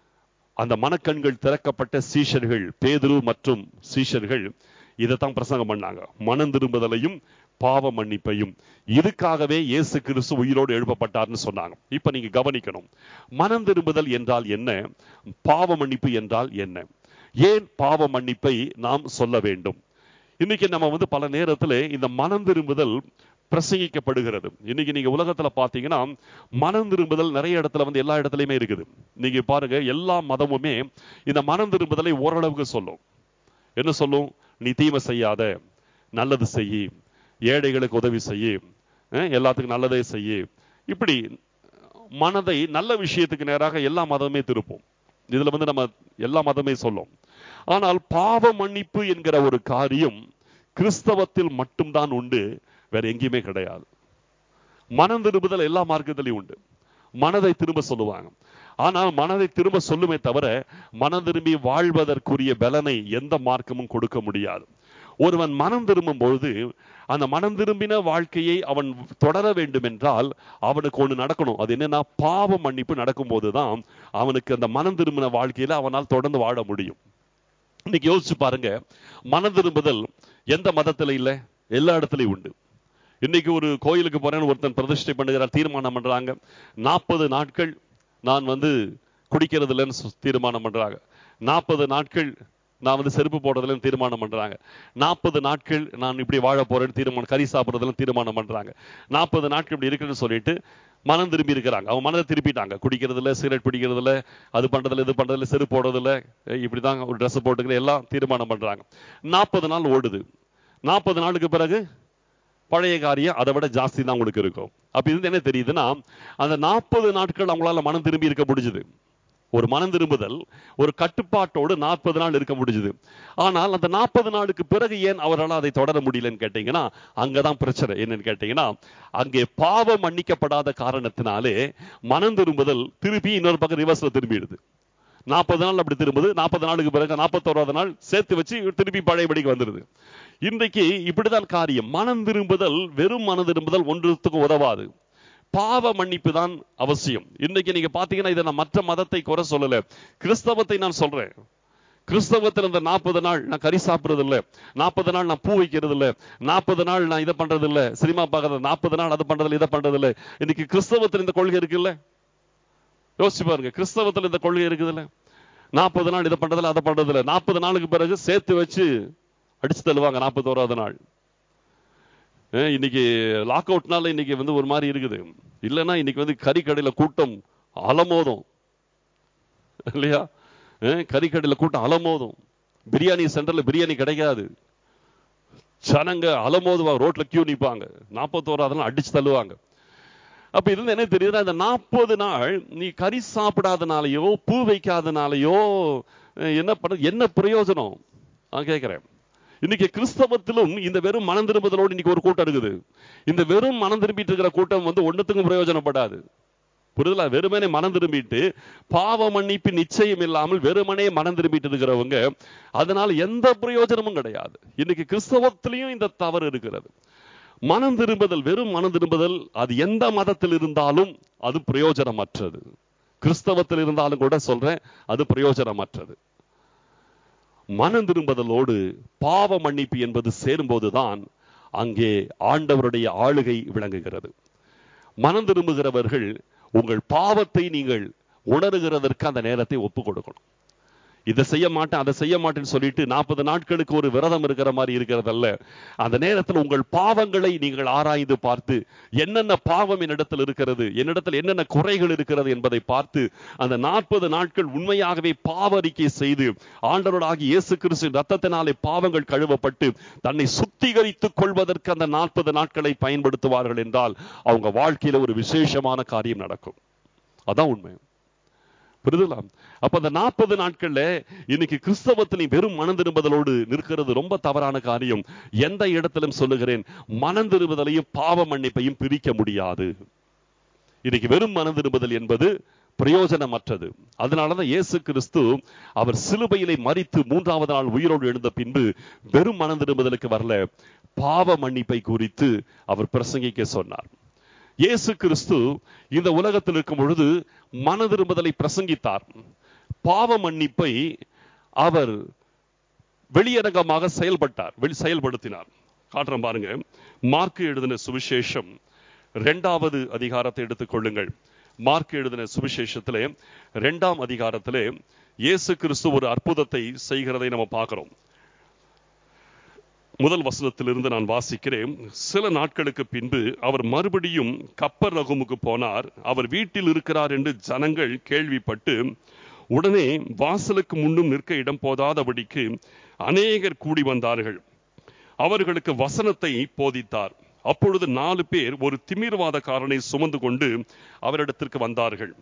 அந்த மனக்கண்கள் திறக்கப்பட்ட சீஷர்கள் பேதுரு மற்றும் சீஷர்கள் இதைத்தான் பிரசங்கம் பண்ணாங்க மனம் திரும்புதலையும் பாவ மன்னிப்பையும் இதுக்காகவே இயேசு கிறிஸ்து உயிரோடு எழுப்பப்பட்டார்னு சொன்னாங்க இப்ப நீங்க கவனிக்கணும் மனம் திரும்புதல் என்றால் என்ன பாவ மன்னிப்பு என்றால் என்ன ஏன் பாவ மன்னிப்பை நாம் சொல்ல வேண்டும் இன்னைக்கு நம்ம வந்து பல நேரத்தில் இந்த மனம் திரும்புதல் பிரசங்கிக்கப்படுகிறது இன்னைக்கு நீங்க உலகத்துல பாத்தீங்கன்னா மனம் திரும்புதல் நிறைய இடத்துல வந்து எல்லா இடத்துலயுமே இருக்குது நீங்க பாருங்க எல்லா மதமுமே இந்த மனம் திரும்புதலை ஓரளவுக்கு சொல்லும் என்ன சொல்லும் நீ தீமை செய்யாத நல்லது செய்யி ஏழைகளுக்கு உதவி செய்யி எல்லாத்துக்கும் நல்லதே செய்யி இப்படி மனதை நல்ல விஷயத்துக்கு நேராக எல்லா மதமே திருப்போம் இதுல வந்து நம்ம எல்லா மதமே சொல்லும் ஆனால் பாவ மன்னிப்பு என்கிற ஒரு காரியம் கிறிஸ்தவத்தில் மட்டும்தான் உண்டு வேற எங்கேயுமே கிடையாது மனம் திரும்புதல் எல்லா மார்க்கத்திலையும் உண்டு மனதை திரும்ப சொல்லுவாங்க ஆனால் மனதை திரும்ப சொல்லுமே தவிர மனம் திரும்பி வாழ்வதற்குரிய பலனை எந்த மார்க்கமும் கொடுக்க முடியாது ஒருவன் மனம் திரும்பும் பொழுது அந்த மனம் திரும்பின வாழ்க்கையை அவன் தொடர வேண்டும் என்றால் அவனுக்கு ஒண்ணு நடக்கணும் அது என்னன்னா பாவ மன்னிப்பு நடக்கும் போதுதான் அவனுக்கு அந்த மனம் திரும்பின வாழ்க்கையில அவனால் தொடர்ந்து வாழ முடியும் இன்னைக்கு யோசிச்சு பாருங்க மனம் திரும்புதல் எந்த மதத்துல இல்ல எல்லா இடத்துலயும் உண்டு இன்னைக்கு ஒரு கோயிலுக்கு போறேன்னு ஒருத்தன் பிரதிஷ்டை பண்ணுகிறார் தீர்மானம் பண்றாங்க நாற்பது நாட்கள் நான் வந்து குடிக்கிறது இல்லைன்னு தீர்மானம் பண்றாங்க நாற்பது நாட்கள் நான் வந்து செருப்பு போடுறதுல தீர்மானம் பண்றாங்க நாற்பது நாட்கள் நான் இப்படி வாழ போறேன்னு தீர்மானம் கறி சாப்பிடுறதுல தீர்மானம் பண்றாங்க நாற்பது நாட்கள் இப்படி இருக்குன்னு சொல்லிட்டு மனம் திரும்பி இருக்கிறாங்க அவங்க மனதை திருப்பிட்டாங்க குடிக்கிறதுல சிகரெட் பிடிக்கிறதுல அது பண்றதுல இது பண்றதுல செருப்பு போடுறதுல இப்படிதான் ஒரு ட்ரெஸ் போட்டுக்கிற எல்லாம் தீர்மானம் பண்றாங்க நாற்பது நாள் ஓடுது நாற்பது நாளுக்கு பிறகு பழைய காரியம் அதை விட ஜாஸ்தி தான் உங்களுக்கு இருக்கும் அப்ப இது என்ன தெரியுதுன்னா அந்த நாற்பது நாட்கள் அவங்களால மனம் திரும்பி இருக்க முடிஞ்சுது ஒரு மனம் திரும்புதல் ஒரு கட்டுப்பாட்டோடு நாற்பது நாள் இருக்க முடிஞ்சுது ஆனால் அந்த நாற்பது நாளுக்கு பிறகு ஏன் அவரால் அதை தொடர முடியலன்னு கேட்டீங்கன்னா அங்கதான் பிரச்சனை என்னன்னு கேட்டீங்கன்னா அங்கே பாவம் மன்னிக்கப்படாத காரணத்தினாலே மனம் திரும்புதல் திருப்பி இன்னொரு பக்கம் ரிவர்ஸ்ல திரும்பிடுது நாற்பது நாள் அப்படி திரும்புது நாற்பது நாளுக்கு பிறகு நாற்பத்தோராவது நாள் சேர்த்து வச்சு திருப்பி பழையபடிக்கு வந்துருது இன்றைக்கு இப்படிதான் காரியம் மனம் திரும்புதல் வெறும் மனம் திரும்புதல் ஒன்றுத்துக்கு உதவாது பாவ மன்னிப்பு தான் அவசியம் இன்னைக்கு நீங்க பாத்தீங்கன்னா இதை நான் மற்ற மதத்தை குறை சொல்லல கிறிஸ்தவத்தை நான் சொல்றேன் கிறிஸ்தவத்தில் இந்த நாற்பது நாள் நான் கறி சாப்பிடுறது இல்ல நாற்பது நாள் நான் பூ வைக்கிறது இல்ல நாற்பது நாள் நான் இதை பண்றது இல்ல சினிமா பார்க்கறது நாற்பது நாள் அதை பண்றது இல்ல இதை பண்றது இல்ல இன்னைக்கு கிறிஸ்தவத்தில் இந்த கொள்கை இருக்குல்ல யோசிச்சு பாருங்க கிறிஸ்தவத்தில் இந்த கொள்கை இருக்குதுல்ல நாற்பது நாள் இதை பண்றதில்ல அதை பண்றதில்ல நாற்பது நாளுக்கு பிறகு சேர்த்து வச்சு அடிச்சு தள்ளுவாங்க நாற்பத்தோராவது நாள் அஹ் இன்னைக்கு லாக் அவுட்னால இன்னைக்கு வந்து ஒரு மாதிரி இருக்குது இல்லைன்னா இன்னைக்கு வந்து கறிக்கடையில கூட்டம் அலமோதும் இல்லையா அஹ் கறிக்கடையில கூட்டம் அலமோதும் பிரியாணி சென்டர்ல பிரியாணி கிடைக்காது ஜனங்க அலமோதுவா ரோட்ல கியூ நிப்பாங்க நாற்பத்தோராவது நாள் அடிச்சு தள்ளுவாங்க அப்ப இதுல என்ன தெரியுதுன்னா இந்த நாற்பது நாள் நீ கறி சாப்பிடாதனாலயோ பூ வைக்காதனாலயோ அஹ் என்ன பண்ண என்ன பிரயோஜனம் நான் கேட்கிறேன் இன்னைக்கு கிறிஸ்தவத்திலும் இந்த வெறும் மனம் திரும்புதலோடு இன்னைக்கு ஒரு கூட்டம் இருக்குது இந்த வெறும் மனம் திரும்பிட்டு இருக்கிற கூட்டம் வந்து ஒண்ணுத்துக்கும் பிரயோஜனப்படாது புரிதலா வெறுமனே மனம் திரும்பிட்டு பாவ மன்னிப்பு நிச்சயம் இல்லாமல் வெறுமனே மனம் திரும்பிட்டு இருக்கிறவங்க அதனால எந்த பிரயோஜனமும் கிடையாது இன்னைக்கு கிறிஸ்தவத்திலையும் இந்த தவறு இருக்கிறது மனம் திரும்புதல் வெறும் மனம் திரும்புதல் அது எந்த மதத்தில் இருந்தாலும் அது பிரயோஜனமற்றது கிறிஸ்தவத்தில் இருந்தாலும் கூட சொல்றேன் அது பிரயோஜனமற்றது மனம் திரும்புதலோடு பாவ மன்னிப்பு என்பது சேரும்போதுதான் அங்கே ஆண்டவருடைய ஆளுகை விளங்குகிறது மனம் திரும்புகிறவர்கள் உங்கள் பாவத்தை நீங்கள் உணர்கிறதற்கு அந்த நேரத்தை ஒப்பு கொடுக்கணும் இதை செய்ய மாட்டேன் அதை செய்ய மாட்டேன்னு சொல்லிட்டு நாற்பது நாட்களுக்கு ஒரு விரதம் இருக்கிற மாதிரி இருக்கிறதல்ல அந்த நேரத்தில் உங்கள் பாவங்களை நீங்கள் ஆராய்ந்து பார்த்து என்னென்ன பாவம் என்னிடத்தில் இருக்கிறது என்னிடத்தில் என்னென்ன குறைகள் இருக்கிறது என்பதை பார்த்து அந்த நாற்பது நாட்கள் உண்மையாகவே பாவ அறிக்கை செய்து ஆண்டவராகி இயேசு கிறிஸ்து ரத்தத்தினாலே பாவங்கள் கழுவப்பட்டு தன்னை சுத்திகரித்துக் கொள்வதற்கு அந்த நாற்பது நாட்களை பயன்படுத்துவார்கள் என்றால் அவங்க வாழ்க்கையில ஒரு விசேஷமான காரியம் நடக்கும் அதான் உண்மை புரிதுங்களா அப்ப அந்த நாற்பது நாட்கள்ல இன்னைக்கு கிறிஸ்தவத்திலையும் வெறும் மனம் திரும்புதலோடு நிற்கிறது ரொம்ப தவறான காரியம் எந்த இடத்திலும் சொல்லுகிறேன் மனம் திரும்புதலையும் பாவ மன்னிப்பையும் பிரிக்க முடியாது இன்னைக்கு வெறும் மனம் திரும்புதல் என்பது பிரயோஜனமற்றது அதனாலதான் இயேசு கிறிஸ்து அவர் சிலுவையிலே மறித்து மூன்றாவது நாள் உயிரோடு எழுந்த பின்பு வெறும் மனம் திரும்புதலுக்கு வரல பாவ மன்னிப்பை குறித்து அவர் பிரசங்கிக்க சொன்னார் இயேசு கிறிஸ்து இந்த உலகத்தில் இருக்கும் பொழுது மன திரும்புதலை பிரசங்கித்தார் பாவ மன்னிப்பை அவர் வெளியரங்கமாக செயல்பட்டார் வெளி செயல்படுத்தினார் காட்டுறேன் பாருங்க மார்க்கு எழுதின சுவிசேஷம் இரண்டாவது அதிகாரத்தை எடுத்துக்கொள்ளுங்கள் மார்க் எழுதின சுவிசேஷத்திலே இரண்டாம் அதிகாரத்திலே இயேசு கிறிஸ்து ஒரு அற்புதத்தை செய்கிறதை நம்ம பார்க்கிறோம் முதல் வசனத்திலிருந்து நான் வாசிக்கிறேன் சில நாட்களுக்கு பின்பு அவர் மறுபடியும் கப்பர் ரகுமுக்கு போனார் அவர் வீட்டில் இருக்கிறார் என்று ஜனங்கள் கேள்விப்பட்டு உடனே வாசலுக்கு முன்னும் நிற்க இடம் போதாதபடிக்கு அநேகர் கூடி வந்தார்கள் அவர்களுக்கு வசனத்தை போதித்தார் அப்பொழுது நாலு பேர் ஒரு திமிர்வாதக்காரனை சுமந்து கொண்டு அவரிடத்திற்கு வந்தார்கள்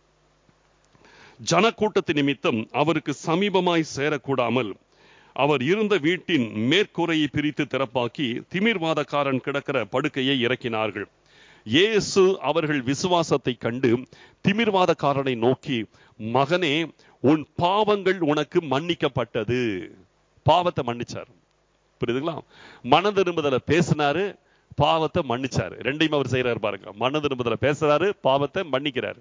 ஜனக்கூட்டத்து நிமித்தம் அவருக்கு சமீபமாய் சேரக்கூடாமல் அவர் இருந்த வீட்டின் மேற்கூரையை பிரித்து திறப்பாக்கி திமிர்வாதக்காரன் கிடக்கிற படுக்கையை இறக்கினார்கள் இயேசு அவர்கள் விசுவாசத்தை கண்டு திமிர்வாதக்காரனை நோக்கி மகனே உன் பாவங்கள் உனக்கு மன்னிக்கப்பட்டது பாவத்தை மன்னிச்சார் புரியுதுங்களா மன திரும்புதல பேசினாரு பாவத்தை மன்னிச்சாரு ரெண்டையும் அவர் செய்யறாரு பாருங்க மன திரும்புதல பேசுறாரு பாவத்தை மன்னிக்கிறாரு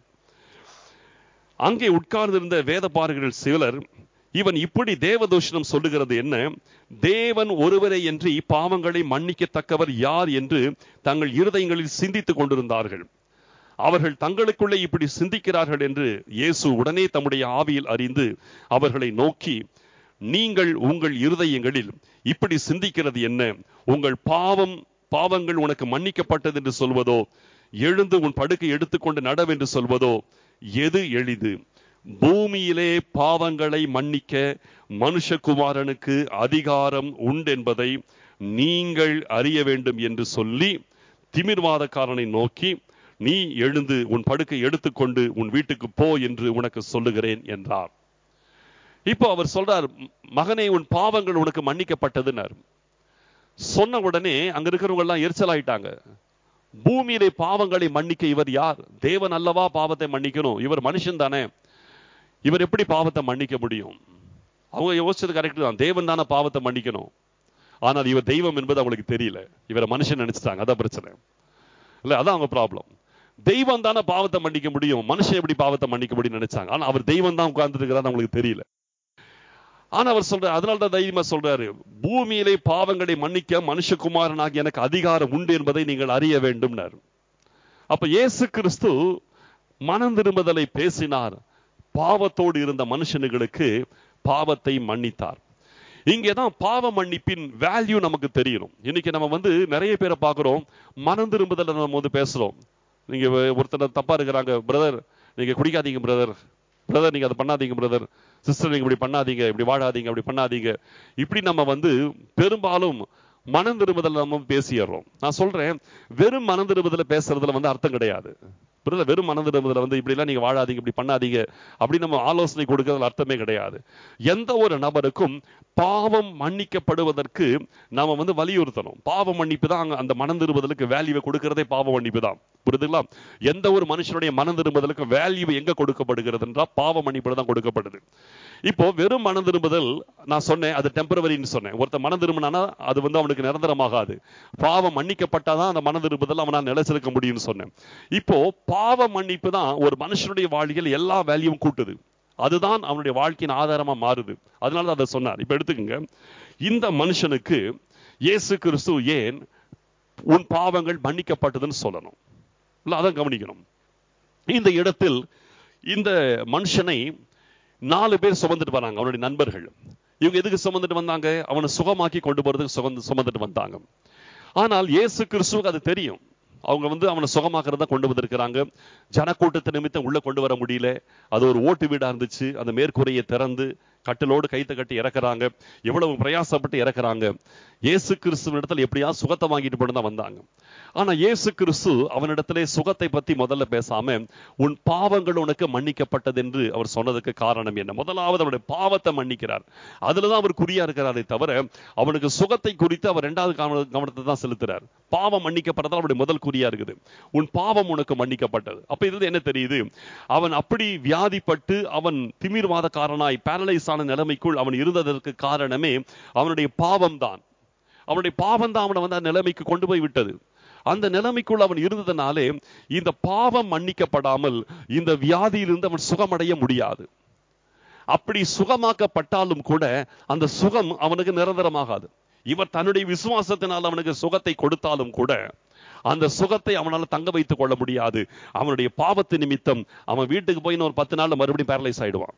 அங்கே உட்கார்ந்திருந்த வேத பாருகள் சிலர் இவன் இப்படி தேவதூஷணம் சொல்லுகிறது என்ன தேவன் ஒருவரை என்று பாவங்களை மன்னிக்கத்தக்கவர் யார் என்று தங்கள் இருதயங்களில் சிந்தித்துக் கொண்டிருந்தார்கள் அவர்கள் தங்களுக்குள்ளே இப்படி சிந்திக்கிறார்கள் என்று இயேசு உடனே தம்முடைய ஆவியில் அறிந்து அவர்களை நோக்கி நீங்கள் உங்கள் இருதயங்களில் இப்படி சிந்திக்கிறது என்ன உங்கள் பாவம் பாவங்கள் உனக்கு மன்னிக்கப்பட்டது என்று சொல்வதோ எழுந்து உன் படுக்கை எடுத்துக்கொண்டு நடவென்று சொல்வதோ எது எளிது பூமியிலே பாவங்களை மன்னிக்க மனுஷகுமாரனுக்கு அதிகாரம் உண்டென்பதை நீங்கள் அறிய வேண்டும் என்று சொல்லி திமிர்வாதக்காரனை நோக்கி நீ எழுந்து உன் படுக்கை எடுத்துக்கொண்டு உன் வீட்டுக்கு போ என்று உனக்கு சொல்லுகிறேன் என்றார் இப்போ அவர் சொல்றார் மகனே உன் பாவங்கள் உனக்கு மன்னிக்கப்பட்டதுன்னார் சொன்ன உடனே அங்க இருக்கிறவங்க எல்லாம் எரிச்சலாயிட்டாங்க பூமியிலே பாவங்களை மன்னிக்க இவர் யார் தேவன் அல்லவா பாவத்தை மன்னிக்கணும் இவர் மனுஷன் தானே இவர் எப்படி பாவத்தை மன்னிக்க முடியும் அவங்க யோசிச்சது கரெக்ட் தான் தேவன் தானே பாவத்தை மன்னிக்கணும் ஆனால் இவர் தெய்வம் என்பது அவங்களுக்கு தெரியல இவரை மனுஷன் நினைச்சிட்டாங்க அதான் பிரச்சனை இல்ல அதான் அவங்க ப்ராப்ளம் தெய்வம் தானே பாவத்தை மன்னிக்க முடியும் மனுஷன் எப்படி பாவத்தை மன்னிக்க முடியும்னு நினைச்சாங்க ஆனா அவர் தெய்வம் தான் உட்கார்ந்து இருக்கிறாரு அவங்களுக்கு தெரியல ஆனா அவர் சொல்றாரு அதனால தான் தைரியமா சொல்றாரு பூமியிலே பாவங்களை மன்னிக்க மனுஷகுமாரனாகி எனக்கு அதிகாரம் உண்டு என்பதை நீங்கள் அறிய வேண்டும்னார் அப்ப இயேசு கிறிஸ்து மனம் திரும்புதலை பேசினார் பாவத்தோடு இருந்த மனுஷனுங்களுக்கு பாவத்தை மன்னித்தார் இங்கேதான் பாவ மன்னிப்பின் வேல்யூ நமக்கு தெரியணும் இன்னைக்கு நம்ம வந்து நிறைய பேரை பார்க்கிறோம் மனம் திரும்புதலை நம்ம வந்து பேசுறோம் நீங்க ஒருத்தர் தப்பா இருக்கிறாங்க பிரதர் நீங்க குடிக்காதீங்க பிரதர் பிரதர் நீங்க அதை பண்ணாதீங்க பிரதர் சிஸ்டர் நீங்க இப்படி பண்ணாதீங்க இப்படி வாழாதீங்க அப்படி பண்ணாதீங்க இப்படி நம்ம வந்து பெரும்பாலும் மனம் திரும்புதல் நம்ம பேசிடுறோம் நான் சொல்றேன் வெறும் மனம் திரும்புதல பேசுறதுல வந்து அர்த்தம் கிடையாது பிரதர் வெறும் மனம் திரும்புதல வந்து இப்படி எல்லாம் நீங்க வாழாதீங்க இப்படி பண்ணாதீங்க அப்படி நம்ம ஆலோசனை கொடுக்கறதுல அர்த்தமே கிடையாது எந்த ஒரு நபருக்கும் பாவம் மன்னிக்கப்படுவதற்கு நாம வந்து வலியுறுத்தணும் பாவ மன்னிப்பு தான் அங்க அந்த மனம் திரும்புதலுக்கு வேல்யூவை கொடுக்கறதே பாவ மன்னிப்பு தான் புரியுதுங்களா எந்த ஒரு மனுஷனுடைய மனம் திரும்புதலுக்கு வேல்யூ எங்க கொடுக்கப்படுகிறது என்றால் பாவ மன்னிப்பு தான் கொடுக்கப்படுது இப்போ வெறும் மனம் திரும்புதல் நான் சொன்னேன் அது டெம்பரவரின்னு சொன்னேன் ஒருத்த மனம் திரும்பினானா அது வந்து அவனுக்கு நிரந்தரமாகாது பாவம் மன்னிக்கப்பட்டாதான் அந்த மனம் திரும்புதல் அவனால் நிலைச்சிருக்க முடியும்னு சொன்னேன் இப்போ பாவ மன்னிப்பு தான் ஒரு மனுஷனுடைய வாழ்க்கையில் எல்லா வேல்யூவும் கூட்டுது அதுதான் அவனுடைய வாழ்க்கையின் ஆதாரமா மாறுது அதனால தான் அதை சொன்னார் இப்ப எடுத்துக்கோங்க இந்த மனுஷனுக்கு இயேசு கிறிஸ்து ஏன் உன் பாவங்கள் மன்னிக்கப்பட்டதுன்னு சொல்லணும் இல்ல அதான் கவனிக்கணும் இந்த இடத்தில் இந்த மனுஷனை நாலு பேர் சுமந்துட்டு வராங்க அவனுடைய நண்பர்கள் இவங்க எதுக்கு சுமந்துட்டு வந்தாங்க அவனை சுகமாக்கி கொண்டு போறதுக்கு சுமந்து சுமந்துட்டு வந்தாங்க ஆனால் இயேசு கிறிஸ்துவுக்கு அது தெரியும் அவங்க வந்து அவனை சுகமாக்குறதா கொண்டு வந்திருக்கிறாங்க ஜனக்கூட்டத்தை நிமித்தம் உள்ள கொண்டு வர முடியல அது ஒரு ஓட்டு வீடா இருந்துச்சு அந்த மேற்கூரையை திறந்து கட்டிலோடு கைத்த கட்டி இறக்குறாங்க எவ்வளவு பிரயாசப்பட்டு இறக்குறாங்க இயேசு கிறிஸ்துவ இடத்துல எப்படியா சுகத்தை வாங்கிட்டு போட்டு தான் வந்தாங்க ஆனா இயேசு கிறிஸ்து அவனிடத்திலே சுகத்தை பத்தி முதல்ல பேசாம உன் பாவங்கள் உனக்கு மன்னிக்கப்பட்டது என்று அவர் சொன்னதுக்கு காரணம் என்ன முதலாவது அவருடைய பாவத்தை மன்னிக்கிறார் அதுலதான் அவர் குறியா இருக்கிறாரே தவிர அவனுக்கு சுகத்தை குறித்து அவர் இரண்டாவது கவன- கவனத்தை தான் செலுத்துறார் பாவம் மன்னிக்கப்பட்டதால் அவருடைய முதல் குறியா இருக்குது உன் பாவம் உனக்கு மன்னிக்கப்பட்டது அப்ப இதுல என்ன தெரியுது அவன் அப்படி வியாதிப்பட்டு அவன் திமிர்வாதக்காரனாய் பேரலைஸ் ஆன நிலைமைக்குள் அவன் இருந்ததற்கு காரணமே அவனுடைய பாவம் தான் அவனுடைய பாவம் தான் அவனை வந்து அந்த நிலைமைக்கு கொண்டு போய் விட்டது அந்த நிலைமைக்குள் அவன் இருந்ததுனாலே இந்த பாவம் மன்னிக்கப்படாமல் இந்த வியாதியிலிருந்து அவன் சுகமடைய முடியாது அப்படி சுகமாக்கப்பட்டாலும் கூட அந்த சுகம் அவனுக்கு நிரந்தரமாகாது இவர் தன்னுடைய விசுவாசத்தினால் அவனுக்கு சுகத்தை கொடுத்தாலும் கூட அந்த சுகத்தை அவனால தங்க வைத்துக் கொள்ள முடியாது அவனுடைய பாவத்து நிமித்தம் அவன் வீட்டுக்கு போய் இன்னும் ஒரு பத்து நாள்ல மறுபடியும் பேரலைஸ் ஆயிடுவான்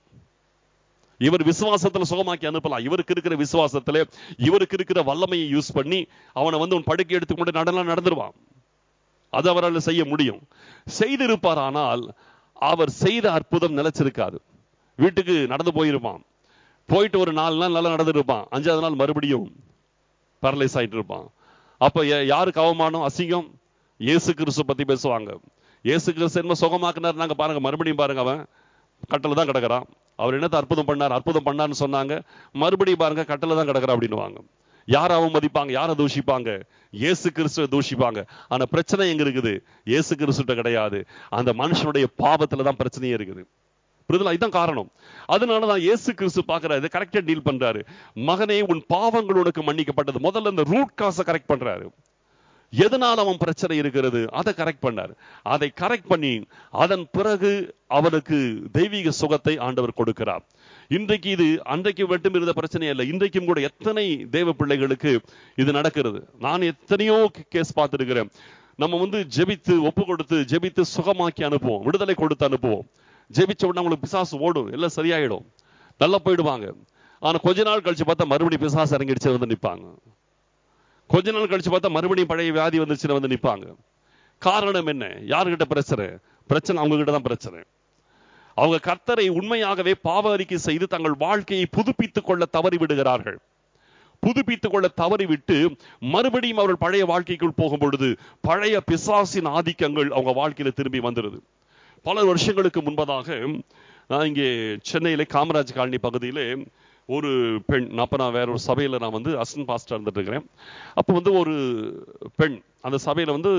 இவர் விசுவாசத்துல சுகமாக்கி அனுப்பலாம் இவருக்கு இருக்கிற விசுவாசத்துல இவருக்கு இருக்கிற வல்லமையை யூஸ் பண்ணி அவனை வந்து உன் படுக்கை எடுத்துக்கொண்டு நடலாம் நடந்துருவான் அது அவரால் செய்ய முடியும் செய்திருப்பார் ஆனால் அவர் செய்த அற்புதம் நிலைச்சிருக்காது வீட்டுக்கு நடந்து போயிருப்பான் போயிட்டு ஒரு நாலு நாள் நல்லா நடந்துருப்பான் அஞ்சாவது நாள் மறுபடியும் பேரலைஸ் ஆயிட்டு இருப்பான் அப்ப யா- யாருக்கு அவமானம் அசிங்கம் இயேசு கிறிஸ்து பத்தி பேசுவாங்க இயேசு கிறிஸ்து என்ன சுகமாக்குனார் நாங்க பாருங்க மறுபடியும் பாருங்க அவன் கட்டல தான் கிடக்குறான் அவர் என்னத்த அற்புதம் பண்ணார் அற்புதம் பண்ணார்னு சொன்னாங்க மறுபடியும் பாருங்க கட்டல தான் கிடக்குறான் அப்படின்னுவாங்க யார் அவமதிப்பாங்க யாரை தூஷிப்பாங்க இயேசு கிறிஸ்துவை தூஷிப்பாங்க ஆனா பிரச்சனை எங்க இருக்குது இயேசு கிறிஸ்துட்ட கிடையாது அந்த மனுஷனுடைய பாவத்துல தான் பிரச்சனையே இருக்குது புரியுதுல இதுதான் காரணம் அதனாலதான் இயேசு கிறிஸ்து பாக்குறாரு கரெக்டா டீல் பண்றாரு மகனே உன் பாவங்கள் உனக்கு மன்னிக்கப்பட்டது முதல்ல இந்த ரூட் காசை கரெக்ட் பண்றாரு எதனால் அவன் பிரச்சனை இருக்கிறது அதை கரெக்ட் பண்ணார் அதை கரெக்ட் பண்ணி அதன் பிறகு அவனுக்கு தெய்வீக சுகத்தை ஆண்டவர் கொடுக்கிறார் இன்றைக்கு இது அன்றைக்கு மட்டும் இருந்த பிரச்சனை இல்லை இன்றைக்கும் கூட எத்தனை தேவ பிள்ளைகளுக்கு இது நடக்கிறது நான் எத்தனையோ கேஸ் பார்த்திருக்கிறேன் நம்ம வந்து ஜெபித்து ஒப்பு கொடுத்து ஜெபித்து சுகமாக்கி அனுப்புவோம் விடுதலை கொடுத்து அனுப்புவோம் ஜெபிச்ச உடனே அவங்களுக்கு பிசாசு ஓடும் எல்லாம் சரியாயிடும் நல்லா போயிடுவாங்க ஆனா கொஞ்ச நாள் கழிச்சு பார்த்தா மறுபடியும் பிசாசு இறங்கிடுச்சு வந்து நிப்பாங்க கொஞ்ச நாள் கழிச்சு பார்த்தா மறுபடியும் பழைய வியாதி வந்துச்சுன்னு வந்து நிப்பாங்க காரணம் என்ன யாருகிட்ட பிரச்சனை பிரச்சனை அவங்க கிட்ட தான் பிரச்சனை அவங்க கர்த்தரை உண்மையாகவே பாவ அறிக்கை செய்து தங்கள் வாழ்க்கையை புதுப்பித்துக் கொள்ள தவறி விடுகிறார்கள் புதுப்பித்துக் கொள்ள தவறிவிட்டு மறுபடியும் அவர்கள் பழைய வாழ்க்கைக்குள் போகும் பொழுது பழைய பிசாசின் ஆதிக்கங்கள் அவங்க வாழ்க்கையில திரும்பி வந்துருது பல வருஷங்களுக்கு முன்பதாக நான் இங்கே சென்னையில காமராஜ் காலனி பகுதியிலே ஒரு பெண் அப்ப நான் வேற ஒரு சபையில நான் வந்து அசன் பாஸ்டர் இருந்துட்டு இருக்கிறேன் அப்போ வந்து ஒரு பெண் அந்த சபையில வந்து